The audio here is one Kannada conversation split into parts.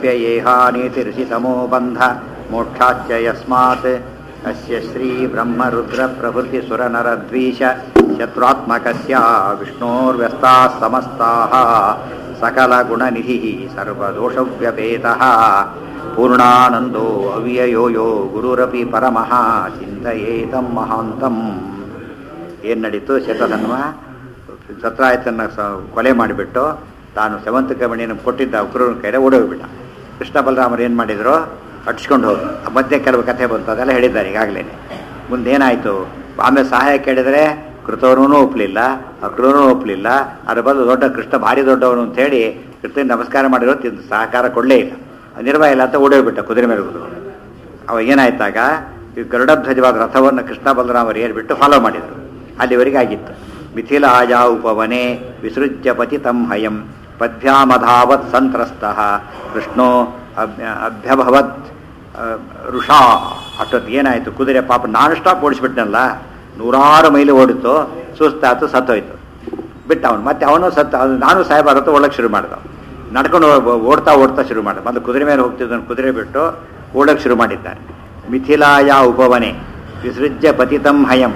ಅಪ್ಯಯೇಹಾನೇತಿರ್ಷಿತಮೋ ಬಂಧ ಮೋಕ್ಷಾಚ್ಚ ಯಸ್ಮಾತ್ ಅಸ್ಯ ಶ್ರೀ ಬ್ರಹ್ಮರುದ್ರ ಪ್ರಭೃತಿ ಸುರನರದ್ವೀಶ ಶತ್ರುತ್ಮಕಸ್ಯ ವಿಷ್ಣೋರ್ವ್ಯಸ್ತಾಃ ಸಮಸ್ತಾಃ ಸಕಲಗುಣನಿಧಿಃ ಸರ್ವದೋಷವ್ಯಪೇತಃ ಪೂರ್ಣಾನಂದೋ ಅವ್ಯಯೋ ಯೋ ಗುರುರಪಿ ಪರಮಃ ಚಿಂತಯೇತಂ ಮಹಾಂತಂ ಏನು ನಡೀತು ಶತಧನ್ವ ಸತ್ರಾಯತನ ಸ ಕೊಲೆ ಮಾಡಿಬಿಟ್ಟು ತಾನು ಸೆವಂತಿಕ ಮಣಿಯನ್ನು ಕೊಟ್ಟಿದ್ದ ಉಗ್ರನ ಕೈಲೇ ಓಡೋಗ್ಬಿಟ್ಟ ಕೃಷ್ಣ ಬಲರಾಮರು ಏನು ಮಾಡಿದ್ರು ಅಟ್ಸ್ಕೊಂಡು ಹೋದ್ರು ಆ ಮಧ್ಯೆ ಕೆಲವು ಕಥೆ ಬಂತು ಅದೆಲ್ಲ ಹೇಳಿದ್ದಾರೆ ಈಗಾಗಲೇ ಮುಂದೇನಾಯಿತು ಆಮೇಲೆ ಸಹಾಯ ಕೇಳಿದರೆ ಕೃತವನೂ ಒಪ್ಪಲಿಲ್ಲ ಅಕ್ರೂನೂ ಒಪ್ಪಲಿಲ್ಲ ಅದ್ರ ಬದಲು ದೊಡ್ಡ ಕೃಷ್ಣ ಭಾರಿ ದೊಡ್ಡವನು ಅಂತ ಹೇಳಿ ಕೃಷ್ಣನ ನಮಸ್ಕಾರ ಮಾಡಿರೋ ತಿಂದು ಸಹಕಾರ ಕೊಡಲೇ ಇಲ್ಲ ನಿರ್ಭಯ ಇಲ್ಲ ಅಂತ ಓಡೋಗ್ಬಿಟ್ಟ ಕುದುರೆ ಮೇಲೆ ಕುದುರು ಅವಾಗ ಏನಾಯ್ತಾಗ ಈ ಗರುಡಧ್ವಜವಾದ ರಥವನ್ನು ಕೃಷ್ಣ ಬಲರಾಮರು ಏರ್ಬಿಟ್ಟು ಫಾಲೋ ಮಾಡಿದರು ಅಲ್ಲಿವರೆಗೆ ಆಗಿತ್ತು ಮಿಥಿಲಾಯ ಉಪವನೆ ವಿಸೃಜ್ಯ ಪತಿತಂ ಹಯಂ ಪದ್ಭ್ಯಾಮಧಾವತ್ ಸಂತ್ರಸ್ತಃ ಕೃಷ್ಣೋ ಅಭ್ಯ ಅಭ್ಯಭವತ್ ಋಷಾ ಅಷ್ಟೊತ್ತಿಗೆ ಏನಾಯಿತು ಕುದುರೆ ಪಾಪ ನಾನ್ ಸ್ಟಾಪ್ ಓಡಿಸ್ಬಿಟ್ನಲ್ಲ ನೂರಾರು ಮೈಲಿ ಓಡಿತು ಸುಸ್ತಾತು ಸತ್ತೋಯ್ತು ಬಿಟ್ಟ ಅವನು ಮತ್ತೆ ಅವನು ಸತ್ತ ಅವ್ನು ನಾನು ಸಾಹೇಬಾರತ್ತು ಓಡಕ್ಕೆ ಶುರು ಮಾಡ್ದ ನಡ್ಕೊಂಡು ಹೋ- ಓಡ್ತಾ ಓಡ್ತಾ ಶುರು ಮಾಡಿದ ಮತ್ತೆ ಕುದುರೆ ಮೇಲೆ ಹೋಗ್ತಿದ್ದನು ಕುದುರೆ ಬಿಟ್ಟು ಓಡಕ್ಕೆ ಶುರು ಮಾಡಿದ್ದಾರೆ ಮಿಥಿಲಾಯ ಉಪವನೆ ವಿಸೃಜ್ಯ ಪತಿತಂ ಹಯಂ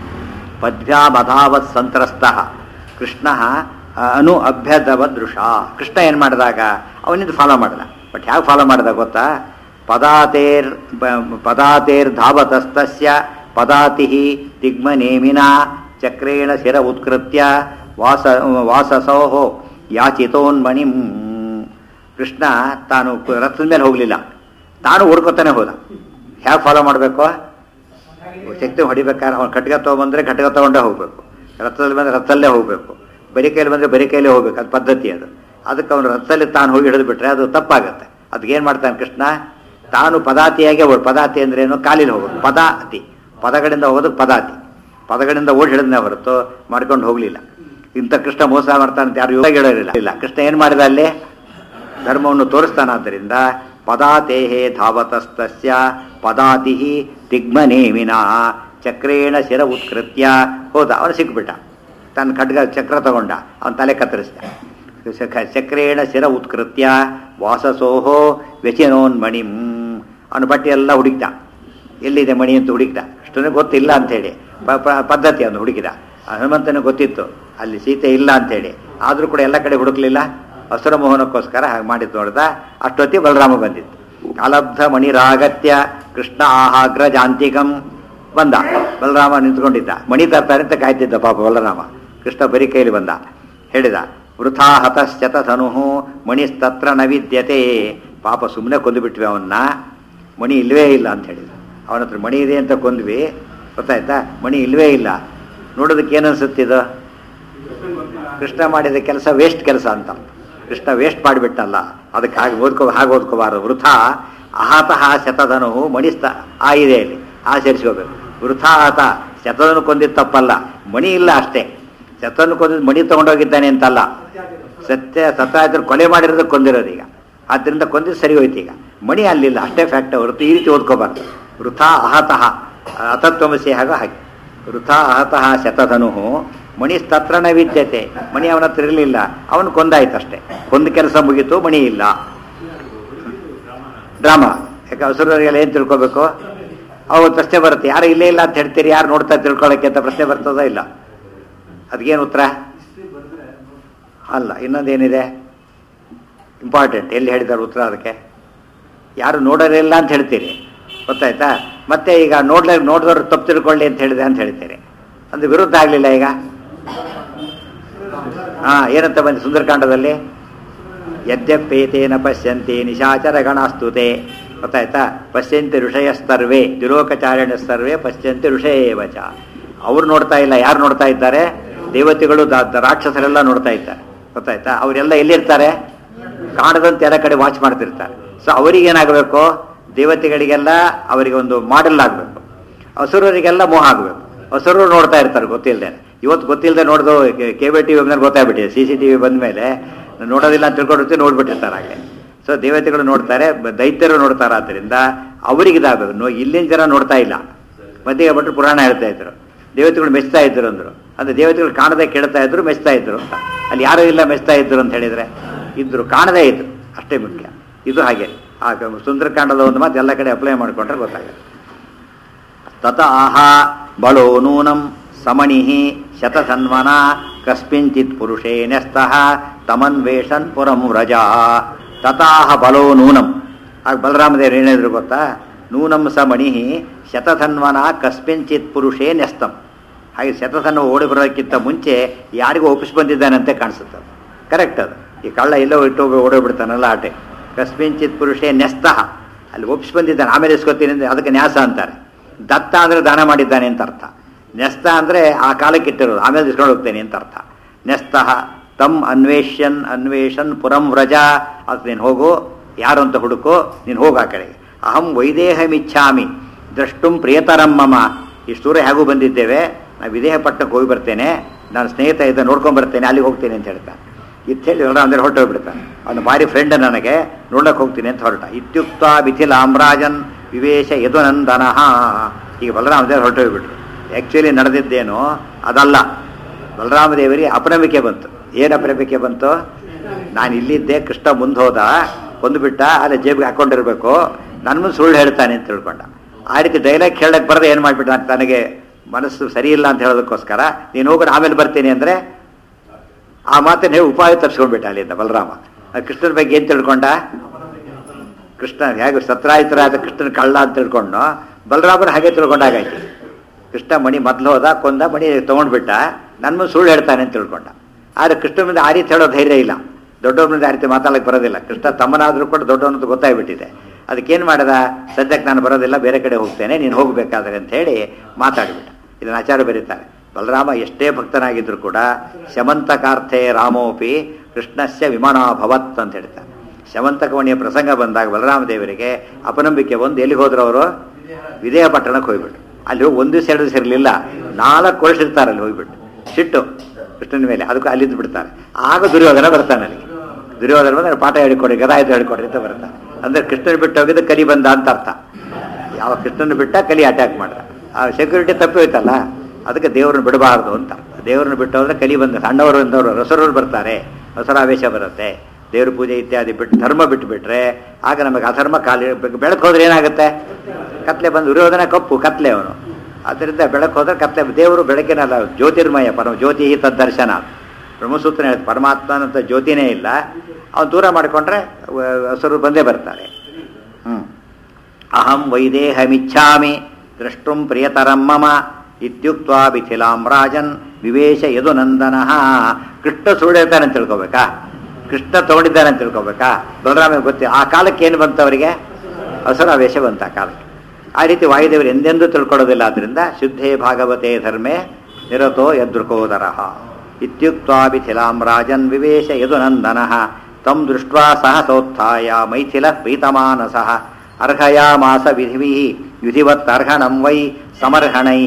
ಪದ್ಭ್ಯಾಮಧಾವತ್ ಸಂತ್ರಸ್ತಃ ಕೃಷ್ಣ ಅನು ಅಭ್ಯದವದೃಷ ಕೃಷ್ಣ ಏನು ಮಾಡಿದಾಗ ಅವನಿಂದ ಫಾಲೋ ಮಾಡ್ದ ಬಟ್ ಹೇಗೆ ಫಾಲೋ ಮಾಡ್ದ ಗೊತ್ತಾ ಪದಾತೇರ್ ಬ- ಪದಾತೇರ್ ಧಾವತಸ್ತಸ್ಯ ಪದಾತಿ ದಿಗ್ಮನೇಮಿನ ಚಕ್ರೇಣ ಶಿರ ಉತ್ಕೃತ್ಯ ವಾಸ ವಾಸಸೋಹೋ ಯಾಚಿತೋನ್ಮಣಿಂ ಕೃಷ್ಣ ತಾನು ಕು- ರಥದ ಮೇಲೆ ಹೋಗಲಿಲ್ಲ ತಾನು ಹುಡ್ಕೊತಾನೆ ಹೋದ ಹೇಗೆ ಫಾಲೋ ಮಾಡಬೇಕು ಶಕ್ತಿ ಹೊಡಿಬೇಕಾದ್ರೆ ಅವ್ನು ಖಡ್ಗ ತೊಗೊಂಬಂದ್ರೆ ಖಡ್ಗ ತೊಗೊಂಡೇ ಹೋಗಬೇಕು ರಥದಲ್ಲಿ ಬಂದರೆ ರಥದಲ್ಲೇ ಹೋಗಬೇಕು ಬರಿ ಕೈಲಿ ಬಂದರೆ ಬರಿ ಕೈಲೇ ಹೋಗ್ಬೇಕು ಅದು ಪದ್ಧತಿ ಅದು ಅದಕ್ಕೆ ಅವನು ರಥದಲ್ಲಿ ತಾನು ಹೋಗಿ ಹಿಡಿದು ಬಿಟ್ರೆ ಅದು ತಪ್ಪಾಗತ್ತೆ ಅದಕ್ಕೆ ಏನು ಮಾಡ್ತಾನೆ ಕೃಷ್ಣ ತಾನು ಪದಾತಿಯಾಗೆ ಹೋಗಿ ಪದಾತಿ ಅಂದ್ರೆ ಏನು ಕಾಲಿನ ಹೋಗೋದು ಪದಾತಿ ಪದಗಳಿಂದ ಹೋಗೋದಕ್ಕೆ ಪದಾತಿ ಪದಗಳಿಂದ ಓಡಿ ಹಿಡಿದನೇ ಹೊರತು ಮಾಡ್ಕೊಂಡು ಹೋಗಲಿಲ್ಲ ಇಂಥ ಕೃಷ್ಣ ಮೋಸ ಮಾಡ್ತಾನೆ ಅಂತ ಯಾರು ಯೋಗ ಹೇಳೋರಿಲ್ಲ ಇಲ್ಲ ಕೃಷ್ಣ ಏನು ಮಾಡಿದ ಅಲ್ಲಿ ಧರ್ಮವನ್ನು ತೋರಿಸ್ತಾನಾದ್ದರಿಂದ ಪದಾತೇಹೇ ಧಾವತಸ್ತಸ್ಯ ಪದಾತಿ ದಿಗ್ಮನೇಮಿನ ಚಕ್ರೇಣ ಶಿರ ಉತ್ಕೃತ್ಯ ಹೋದ ಅವನು ಸಿಕ್ಬಿಟ್ಟ ತನ್ನ ಖಡ್ಗ ಚಕ್ರ ತಗೊಂಡ ಅವನ ತಲೆ ಕತ್ತರಿಸಿದ ಶಕ- ಚಕ್ರೇಣ ಶಿರ ಉತ್ಕೃತ್ಯ ವಾಸಸೋಹೋ ವ್ಯಚಿನೋನ್ಮಣಿಂ ಅವನ ಬಟ್ಟೆ ಎಲ್ಲ ಹುಡುಕ್ದ ಎಲ್ಲಿದೆ ಮಣಿ ಅಂತ ಹುಡುಕಿದ ಅಷ್ಟನೇ ಗೊತ್ತಿಲ್ಲ ಅಂಥೇಳಿ ಪ- ಪ- ಪದ್ಧತಿ ಅವನು ಹುಡುಕಿದ ಆ ಹನುಮಂತನಿಗೆ ಗೊತ್ತಿತ್ತು ಅಲ್ಲಿ ಸೀತೆ ಇಲ್ಲ ಅಂಥೇಳಿ ಆದರೂ ಕೂಡ ಎಲ್ಲ ಕಡೆ ಹುಡುಕ್ಲಿಲ್ಲ ಹಸುರ ಮೋಹನಕ್ಕೋಸ್ಕರ ಹಾಗೆ ಮಾಡಿದ್ದು ನೋಡ್ದ ಅಷ್ಟೊತ್ತಿ ಬಲರಾಮ ಬಂದಿತ್ತು ಅಲಬ್ಧ ಮಣಿರಾಗತ್ಯ ಕೃಷ್ಣ ಆಹಾಗ್ರ ಜಾಂತಿಕಂ ಬಂದ ಬಲರಾಮ ನಿಂತ್ಕೊಂಡಿದ್ದ ಮಣಿ ತರ್ತಾರೆ ಅಂತ ಕಾಯ್ತಿದ್ದ ಪಾಪ ಬಲರಾಮ ಕೃಷ್ಣ ಬರಿ ಕೈಲಿ ಬಂದ ಹೇಳಿದ ವೃಥಾ ಹತಶ್ಚತಧನು ಮಣಿಸ್ತತ್ರ ನ ವಿದ್ಯತೆ ಪಾಪ ಸುಮ್ಮನೆ ಕೊಂದು ಬಿಟ್ವಿ ಅವನ್ನ ಮಣಿ ಇಲ್ವೇ ಇಲ್ಲ ಅಂತ ಹೇಳಿದ ಅವನ ಹತ್ರ ಮಣಿ ಇದೆ ಅಂತ ಕೊಂದ್ವಿ ಗೊತ್ತಾಯ್ತಾ ಮಣಿ ಇಲ್ವೇ ಇಲ್ಲ ನೋಡೋದಕ್ಕೆ ಏನು ಅನ್ಸುತ್ತಿದ್ದು ಕೃಷ್ಣ ಮಾಡಿದ ಕೆಲಸ ವೇಸ್ಟ್ ಕೆಲಸ ಅಂತ ಕೃಷ್ಣ ವೇಸ್ಟ್ ಮಾಡಿಬಿಟ್ಟಲ್ಲ ಅದಕ್ಕೆ ಹಾಗೆ ಓದ್ಕೋ ಹಾಗೆ ಓದ್ಕೋಬಾರದು ವೃಥಾ ಅಹಾತಃ ಶತಧನು ಮಣಿಸ್ತ ಆ ಇದೆ ಇಲ್ಲಿ ಆಚರಿಸ್ಕೋಬೇಕು ವೃಥಾ ಆತ ಶತಧನು ಕೊಂದಿದ್ದು ತಪ್ಪಲ್ಲ ಮಣಿ ಇಲ್ಲ ಅಷ್ಟೇ ಶತಧನು ಕೊಂದಿದ್ದು ಮಣಿ ತಗೊಂಡೋಗಿದ್ದಾನೆ ಅಂತಲ್ಲ ಸತ್ಯ ಸತ್ಯ ಕೊಲೆ ಮಾಡಿರೋದಕ್ಕೆ ಕೊಂದಿರೋದು ಈಗ ಆದ್ದರಿಂದ ಕೊಂದಿದ್ದು ಸರಿ ಹೋಯ್ತು ಈಗ ಮಣಿ ಅಲ್ಲಿಲ್ಲ ಅಷ್ಟೇ ಫ್ಯಾಕ್ಟ್ ಹೊರತು ಈ ರೀತಿ ಓದ್ಕೋಬಾರ್ದು ವೃಥಾ ಅಹತಃ ಅತತ್ವಮಸಿ ಹಾಗ ಹಾಗೆ ವೃಥಾ ಅಹತಃ ಶತಧನು ಮಣಿಸ್ತತ್ರನ ವಿದ್ಯತೆ ಮಣಿ ಅವನ ಹತ್ರ ಇರಲಿಲ್ಲ ಅವನು ಕೊಂದಾಯ್ತಷ್ಟೇ ಕೊಂದ ಕೆಲಸ ಮುಗೀತು ಮಣಿ ಇಲ್ಲ ಡ್ರಾಮಾ ಯಾಕೆ ಹಸುರರಿಗೆಲ್ಲ ಏನು ತಿಳ್ಕೊಬೇಕು ಅವು ಪ್ರಶ್ನೆ ಬರುತ್ತೆ ಯಾರು ಇಲ್ಲೇ ಇಲ್ಲ ಅಂತ ಹೇಳ್ತೀರಿ ಯಾರು ನೋಡ್ತಾ ತಿಳ್ಕೊಳ್ಳೋಕ್ಕೆ ಅಂತ ಪ್ರಶ್ನೆ ಬರ್ತದೋ ಇಲ್ಲ ಅದಕ್ಕೇನು ಉತ್ತರ ಅಲ್ಲ ಇನ್ನೊಂದೇನಿದೆ ಇಂಪಾರ್ಟೆಂಟ್ ಎಲ್ಲಿ ಹೇಳಿದ್ದಾರೆ ಉತ್ತರ ಅದಕ್ಕೆ ಯಾರು ನೋಡೋರಿಲ್ಲ ಅಂತ ಹೇಳ್ತೀರಿ ಗೊತ್ತಾಯ್ತಾ ಮತ್ತೆ ಈಗ ನೋಡ್ಲ ನೋಡಿದವ್ರು ತಪ್ಪು ತಿಳ್ಕೊಳ್ಳಿ ಅಂತ ಹೇಳಿದೆ ಅಂತ ಹೇಳ್ತೀರಿ ಅದು ವಿರುದ್ಧ ಆಗಲಿಲ್ಲ ಈಗ ಹಾ ಏನಂತ ಬಂದು ಸುಂದರಕಾಂಡದಲ್ಲಿ ಯದ್ಯಪೇತೇನ ಪಶ್ಯಂತಿ ನಿಶಾಚರ ಗಣಾಸ್ತುತೆ ಗೊತ್ತಾಯ್ತಾ ಪಶ್ಯಂತಿ ಋಷಯಸ್ತರ್ವೇ ದುಲೋಕಚಾರ್ಯಣ ಸರ್ವೇ ಪಶ್ಯಂತಿ ಋಷಯೇವಚ ಅವ್ರು ನೋಡ್ತಾ ಇಲ್ಲ ಯಾರು ನೋಡ್ತಾ ಇದ್ದಾರೆ ದೇವತೆಗಳು ದ- ದ- ರಾಕ್ಷಸರೆಲ್ಲ ನೋಡ್ತಾ ಇದ್ದಾರೆ ಗೊತ್ತಾಯ್ತಾ ಅವರೆಲ್ಲ ಎಲ್ಲಿರ್ತಾರೆ ಕಾಣದಂತೆ ಎಲ್ಲ ಕಡೆ ವಾಚ್ ಮಾಡ್ತಿರ್ತಾರೆ ಸೊ ಅವರಿಗೆ ಏನಾಗಬೇಕು ದೇವತೆಗಳಿಗೆಲ್ಲ ಅವರಿಗೆ ಒಂದು ಮಾಡೆಲ್ ಆಗಬೇಕು ಹಸುರರಿಗೆಲ್ಲ ಮೋಹ ಆಗಬೇಕು ಹಸುರರು ನೋಡ್ತಾ ಇರ್ತಾರೆ ಗೊತ್ತಿಲ್ಲದೆ ಇವತ್ತು ಗೊತ್ತಿಲ್ಲದೆ ನೋಡ್ದು ಕೇಬಲ್ ಟಿ ವಿ ಮೇಲೆ ಗೊತ್ತಾಗ್ಬಿಟ್ಟಿದೆ ಸಿ ಸಿ ಟಿ ವಿ ಬಂದ ಮೇಲೆ ನೋಡೋದಿಲ್ಲ ಅಂತ ತಿಳ್ಕೊಂಡಿರ್ತೀವಿ ನೋಡ್ಬಿಟ್ಟಿರ್ತಾರೆ ಹಾಗೆ ಸೊ ದೇವತೆಗಳು ನೋಡ್ತಾರೆ ಬ- ದೈತ್ಯರು ನೋಡ್ತಾರೆ ಆದ್ದರಿಂದ ಅವರಿಗೆ ಇದಾಗಬೇಕು ನೋ ಇಲ್ಲಿನ ಜನ ನೋಡ್ತಾ ಇಲ್ಲ ಮಧ್ಯೆ ಭಟ್ರು ಪುರಾಣ ಹೇಳ್ತಾ ಇದ್ರು ದೇವತೆಗಳು ಮೆಚ್ತಾ ಇದ್ರು ಅಂದ್ರು ಅಂದ್ರೆ ದೇವತೆಗಳು ಕಾಣದೆ ಕೇಳ್ತಾ ಇದ್ರು ಮೆಚ್ತಾ ಇದ್ರು ಅಂತ ಅಲ್ಲಿ ಯಾರು ಇಲ್ಲ ಮೆಚ್ತಾ ಇದ್ರು ಅಂತ ಹೇಳಿದ್ರೆ ಇದ್ರು ಕಾಣದೇ ಇದ್ರು ಅಷ್ಟೇ ಮುಖ್ಯ ಇದು ಹಾಗೆ ಆ ಕ- ಸುಂದರಕಾಂಡದ ಒಂದು ಮಾತು ಎಲ್ಲ ಕಡೆ ಅಪ್ಲೈ ಮಾಡಿಕೊಂಡ್ರೆ ಗೊತ್ತಾಗುತ್ತೆ ತತ ಆಹ ಬಲೋ ನೂನಂ ಸಮಣಿ ಶತಸನ್ಮನ ಕಸ್ಮಿಂಚಿತ್ ಪುರುಷೇ ನ್ಯಸ್ತಃ ತಮನ್ವೇಷನ್ ಪುರಂ ವ್ರಜ ತತಾಹ ಬಲೋ ನೂನಂ ಆಗ ಬಲರಾಮದೇವರು ಏನಿದ್ರು ಗೊತ್ತಾ ನೂನಂ ಸಮಣಿ ಶತಸನ್ಮನ ಕಸ್ಮಿಂಚಿತ್ ಪುರುಷೇ ನ್ಯಸ್ತಂ ಹಾಗೆ ಶತಸನ್ನ ಓಡಿ ಬರೋದಕ್ಕಿಂತ ಮುಂಚೆ ಯಾರಿಗೂ ಒಪ್ಪಿಸಿ ಬಂದಿದ್ದಾನಂತೆ ಕಾಣಿಸುತ್ತೆ ಕರೆಕ್ಟ್ ಅದು ಈ ಕಳ್ಳ ಎಲ್ಲೋ ಇಟ್ಟು ಓಡೋಗ್ಬಿಡ್ತಾನಲ್ಲ ಆಟೆ ಕಸ್ಮಿಂಚಿತ್ ಪುರುಷೇ ನ್ಯಸ್ತಃ ಅಲ್ಲಿ ಒಪ್ಪಿಸಿ ಬಂದಿದ್ದಾನೆ ಆಮೇಲೆ ಇಸ್ಕೊತೀನಿ ಅಂದ್ರೆ ಅದಕ್ಕೆ ನ್ಯಾಸ ಅಂತಾರೆ ದತ್ತ ಅಂದರೆ ದಾನ ಮಾಡಿದ್ದಾನೆ ಅಂತ ಅರ್ಥ ನ್ಯಸ್ತ ಅಂದರೆ ಆ ಕಾಲಕ್ಕೆ ಇಟ್ಟಿರೋದು ಆಮೇಲೆ ಇಸ್ಕೊಂಡು ಹೋಗ್ತೇನೆ ಅಂತ ಅರ್ಥ ನ್ಯಸ್ತಃ ತಮ್ ಅನ್ವೇಷನ್ ಅನ್ವೇಷನ್ ಪುರಂ ವ್ರಜ ಅದು ನೀನು ಹೋಗು ಯಾರು ಅಂತ ಹುಡುಕು ನೀನು ಹೋಗು ಆ ಕಡೆಗೆ ಅಹಂ ವೈದೇಹಮಿಚ್ಛಾಮಿ ದ್ರಷ್ಟುಂ ಪ್ರಿಯತರಂ ಮಮ ಇಷ್ಟು ದೂರ ಹೇಗೂ ಬಂದಿದ್ದೇವೆ ನಾನು ವಿದೇಹ ಪಟ್ಟಣಕ್ಕೆ ಹೋಗಿ ಬರ್ತೇನೆ ನಾನು ಸ್ನೇಹಿತ ಇದ್ದ ನೋಡ್ಕೊಂಡ್ ಬರ್ತೇನೆ ಅಲ್ಲಿಗೆ ಹೋಗ್ತೇನೆ ಅಂತ ಹೇಳ್ತಾನೆ ಇತ್ತು ಹೇಳಿ ಅಂದ್ರೆ ಹೊರಟು ಹೋಗ್ಬಿಡ್ತಾನೆ ಅವನು ಭಾರಿ ಫ್ರೆಂಡ್ ನನಗೆ ನೋಡಕ್ಕೆ ಹೋಗ್ತೀನಿ ಅಂತ ಹೊರಟ ಇತ್ಯುಕ್ತ ಮಿಥಿಲಾಮ್ರಾಜನ್ ವಿವೇಶ ಯದುನಂದನಃ ಈಗ ಬಲರಾಮದೇವರು ಹೊರಟು ಹೋಗ್ಬಿಟ್ರು ಆ್ಯಕ್ಚುಲಿ ನಡೆದಿದ್ದೇನೋ ಅದಲ್ಲ ಬಲರಾಮದೇವರಿಗೆ ಅಪನಂಬಿಕೆ ಬಂತು ಏನು ಅಪನಂಬಿಕೆ ಬಂತು ನಾನು ಇಲ್ಲಿದ್ದೆ ಕೃಷ್ಣ ಮುಂದೆ ಹೋದ ಕೊಂದುಬಿಟ್ಟ ಅಲ್ಲೇ ಜೇಬಿಗೆ ಹಾಕೊಂಡಿರ್ಬೇಕು ನನ್ನ ಮುಂದೆ ಸುಳ್ಳು ಹೇಳ್ತಾನೆ ಅಂತ ತಿಳ್ಕೊಂಡ ಆ ರೀತಿ ಡೈಲಾಗ್ ಹೇಳಕ್ಕೆ ಬರದೆ ಏನು ಮಾಡಿಬಿಟ್ಟ ತನಗೆ ಮನಸ್ಸು ಸರಿ ಇಲ್ಲ ಅಂತ ಹೇಳೋದಕ್ಕೋಸ್ಕರ ನೀನು ಹೋಗೋಣ ಆಮೇಲೆ ಬರ್ತೀನಿ ಅಂದರೆ ಆ ಮಾತನ್ನ ಹೇಳಿ ಉಪಾಯ ತರಿಸ್ಕೊಂಡ್ಬಿಟ್ಟ ಅಲ್ಲಿಂದ ಬಲರಾಮ ಆ ಕೃಷ್ಣನ ಬಗ್ಗೆ ಏನು ತಿಳ್ಕೊಂಡ ಕೃಷ್ಣ ಹೇಗೆ ಸತ್ರಾಯಿತರಾದ ಕೃಷ್ಣನ ಕಳ್ಳ ಅಂತ ತಿಳ್ಕೊಂಡು ಬಲರಾಮನ ಹಾಗೆ ತಿಳ್ಕೊಂಡಾಗಾಯ್ತು ಕೃಷ್ಣ ಮಣಿ ಮೊದಲು ಹೋದ ಕೊಂದ ಮಣಿ ತೊಗೊಂಡ್ಬಿಟ್ಟ ನನ್ನ ಮುಂದೆ ಸುಳ್ಳು ಹೇಳ್ತಾನೆ ಅಂತ ತಿಳ್ಕೊಂಡ ಆದರೆ ಕೃಷ್ಣ ಮುಂದೆ ಆ ರೀತಿ ಹೇಳೋ ಧೈರ್ಯ ಇಲ್ಲ ದೊಡ್ಡವ್ರ ಮುಂದೆ ಆ ರೀತಿ ಮಾತಾಡಕ್ಕೆ ಬರೋದಿಲ್ಲ ಕೃಷ್ಣ ತಮ್ಮನಾದರೂ ಕೂಡ ದೊಡ್ಡವನಂತ ಗೊತ್ತಾಗ್ಬಿಟ್ಟಿದೆ ಅದಕ್ಕೇನು ಮಾಡಿದ ಸದ್ಯಕ್ಕೆ ನಾನು ಬರೋದಿಲ್ಲ ಬೇರೆ ಕಡೆ ಹೋಗ್ತೇನೆ ನೀನು ಹೋಗಬೇಕಾದ್ರೆ ಅಂತ ಹೇಳಿ ಮಾತಾಡಿಬಿಟ್ಟ ಇದನ್ನು ಆಚಾರ್ಯ ಬರೀತಾರೆ ಬಲರಾಮ ಎಷ್ಟೇ ಭಕ್ತನಾಗಿದ್ರು ಕೂಡ ಶಮಂತಕಾರ್ಥೆ ರಾಮೋಪಿ ಕೃಷ್ಣಸ್ಯ ವಿಮಾನಾಭವತ್ ಅಂತ ಹೇಳ್ತಾರೆ ಶಮಂತಕವಣಿಯ ಪ್ರಸಂಗ ಬಂದಾಗ ಬಲರಾಮ ದೇವರಿಗೆ ಅಪನಂಬಿಕೆ ಬಂದು ಎಲ್ಲಿಗೆ ಹೋದ್ರು ಅವರು ವಿದೇಹ ಪಟ್ಟಣಕ್ಕೆ ಹೋಗ್ಬಿಟ್ಟು ಅಲ್ಲಿ ಹೋಗಿ ಒಂದು ದಿವಸ ಎರಡು ದಿವಸ ಇರಲಿಲ್ಲ ನಾಲ್ಕು ವರ್ಷ ಇರ್ತಾರೆ ಅಲ್ಲಿ ಹೋಗ್ಬಿಟ್ಟು ಸಿಟ್ಟು ಕೃಷ್ಣನ ಮೇಲೆ ಅದಕ್ಕೆ ಅಲ್ಲಿದ್ದು ಬಿಡ್ತಾರೆ ಆಗ ದುರ್ಯೋಧನ ಬರ್ತಾನೆ ಅಲ್ಲಿಗೆ ದುರ್ಯೋಧನ ಬಂದ್ರೆ ಪಾಠ ಹೇಳಿಕೊಡಿ ಗದಾ ಇದು ಹೇಳಿಕೊಡ್ರಿ ಅಂತ ಬರ್ತಾನೆ ಅಂದ್ರೆ ಕೃಷ್ಣನ ಬಿಟ್ಟು ಹೋಗಿದ್ದು ಕಲಿ ಬಂದ ಅಂತ ಅರ್ಥ ಯಾವ ಕೃಷ್ಣನ ಬಿಟ್ಟ ಕಲಿ ಅಟ್ಯಾಕ್ ಮಾಡ್ದ ಆ ಸೆಕ್ಯೂರಿಟಿ ತಪ್ಪಿ ಹೋಯ್ತಲ್ಲ ಅದಕ್ಕೆ ದೇವ್ರನ್ನ ಬಿಡಬಾರ್ದು ಅಂತ ದೇವ್ರನ್ನ ಬಿಟ್ಟು ಹೋದ್ರೆ ಕಲಿ ಬಂದ ಸಣ್ಣವರು ಎಂದವರು ರಸರವ್ರು ಬರ್ತಾರೆ ರಸರಾವೇಶ ಬರುತ್ತೆ ದೇವ್ರ ಪೂಜೆ ಇತ್ಯಾದಿ ಬಿಟ್ಟು ಧರ್ಮ ಬಿಟ್ಟು ಬಿಟ್ರೆ ಆಗ ನಮಗೆ ಅಧರ್ಮ ಕಾಲಿ ಬೆಳಕು ಹೋದ್ರೆ ಏನಾಗುತ್ತೆ ಕತ್ಲೆ ಬಂದು ದುರ್ಯೋಧನ ಕಪ್ಪು ಕತ್ಲೆ ಅವನು ಆದ್ದರಿಂದ ಬೆಳಕು ಹೋದ್ರೆ ಕತ್ಲೆ ದೇವರು ಬೆಳಕಿನಲ್ಲ ಜ್ಯೋತಿರ್ಮಯ ಪರಮ ಜ್ಯೋತಿ ತದ್ದರ್ಶನ ಬ್ರಹ್ಮಸೂತ್ರ ಹೇಳುತ್ತೆ ಪರಮಾತ್ಮನಂತ ಜ್ಯೋತಿನೇ ಇಲ್ಲ ಅವನು ದೂರ ಮಾಡಿಕೊಂಡ್ರೆ ಹಸರು ಬಂದೇ ಬರ್ತಾರೆ ಹ್ಞೂ ಅಹಂ ವೈದೇಹಮಿಚ್ಛಾಮಿ ದ್ರಷ್ಟುಂ ಪ್ರಿಯತರಂ ಮಮ ಇತ್ಯುಕ್ತ ಬಿಥಿಲಾಂ ರಾಜನ್ ವಿವೇಶ ಯದುನಂದನ ಕೃಷ್ಣ ಸುಳ್ಳು ಹೇಳ್ತಾನೆ ಅಂತ ತಿಳ್ಕೊಬೇಕಾ ಕೃಷ್ಣ ತಗೊಂಡಿದ್ದಾನೆ ಅಂತ ತಿಳ್ಕೊಬೇಕಾ ಬಲರಾಮ ಗೊತ್ತಿ ಆ ಕಾಲಕ್ಕೆ ಏನು ಬಂತು ಅವರಿಗೆ ಹಸುರಾವೇಶ ಬಂತ ಆ ಕಾಲಕ್ಕೆ ಆ ರೀತಿ ವಾಯುದೇವರು ಎಂದೆಂದೂ ತಿಳ್ಕೊಳ್ಳೋದಿಲ್ಲ ಆದ್ರಿಂದ ಶುದ್ಧೇ ಭಾಗವತೆ ಧರ್ಮೇ ನಿರತೋ ಯದೃಕೋದರ ಇತ್ಯುಕ್ತ ಬಿಥಿಲಾಂ ರಾಜನ್ ವಿವೇಶ ಯದುನಂದನ ತಂ ದೃಷ್ಟ್ವಾ ಸಹ ಸೋತ್ಥಾಯ ಮೈಥಿಲ ಪ್ರೀತಮಾನಸಃ ಅರ್ಹಯಾಮಾಸ ವಿಧಿ ವಿಧಿವತ್ ಅರ್ಹಣಂ ವೈ ಸಮರ್ಹಣೈ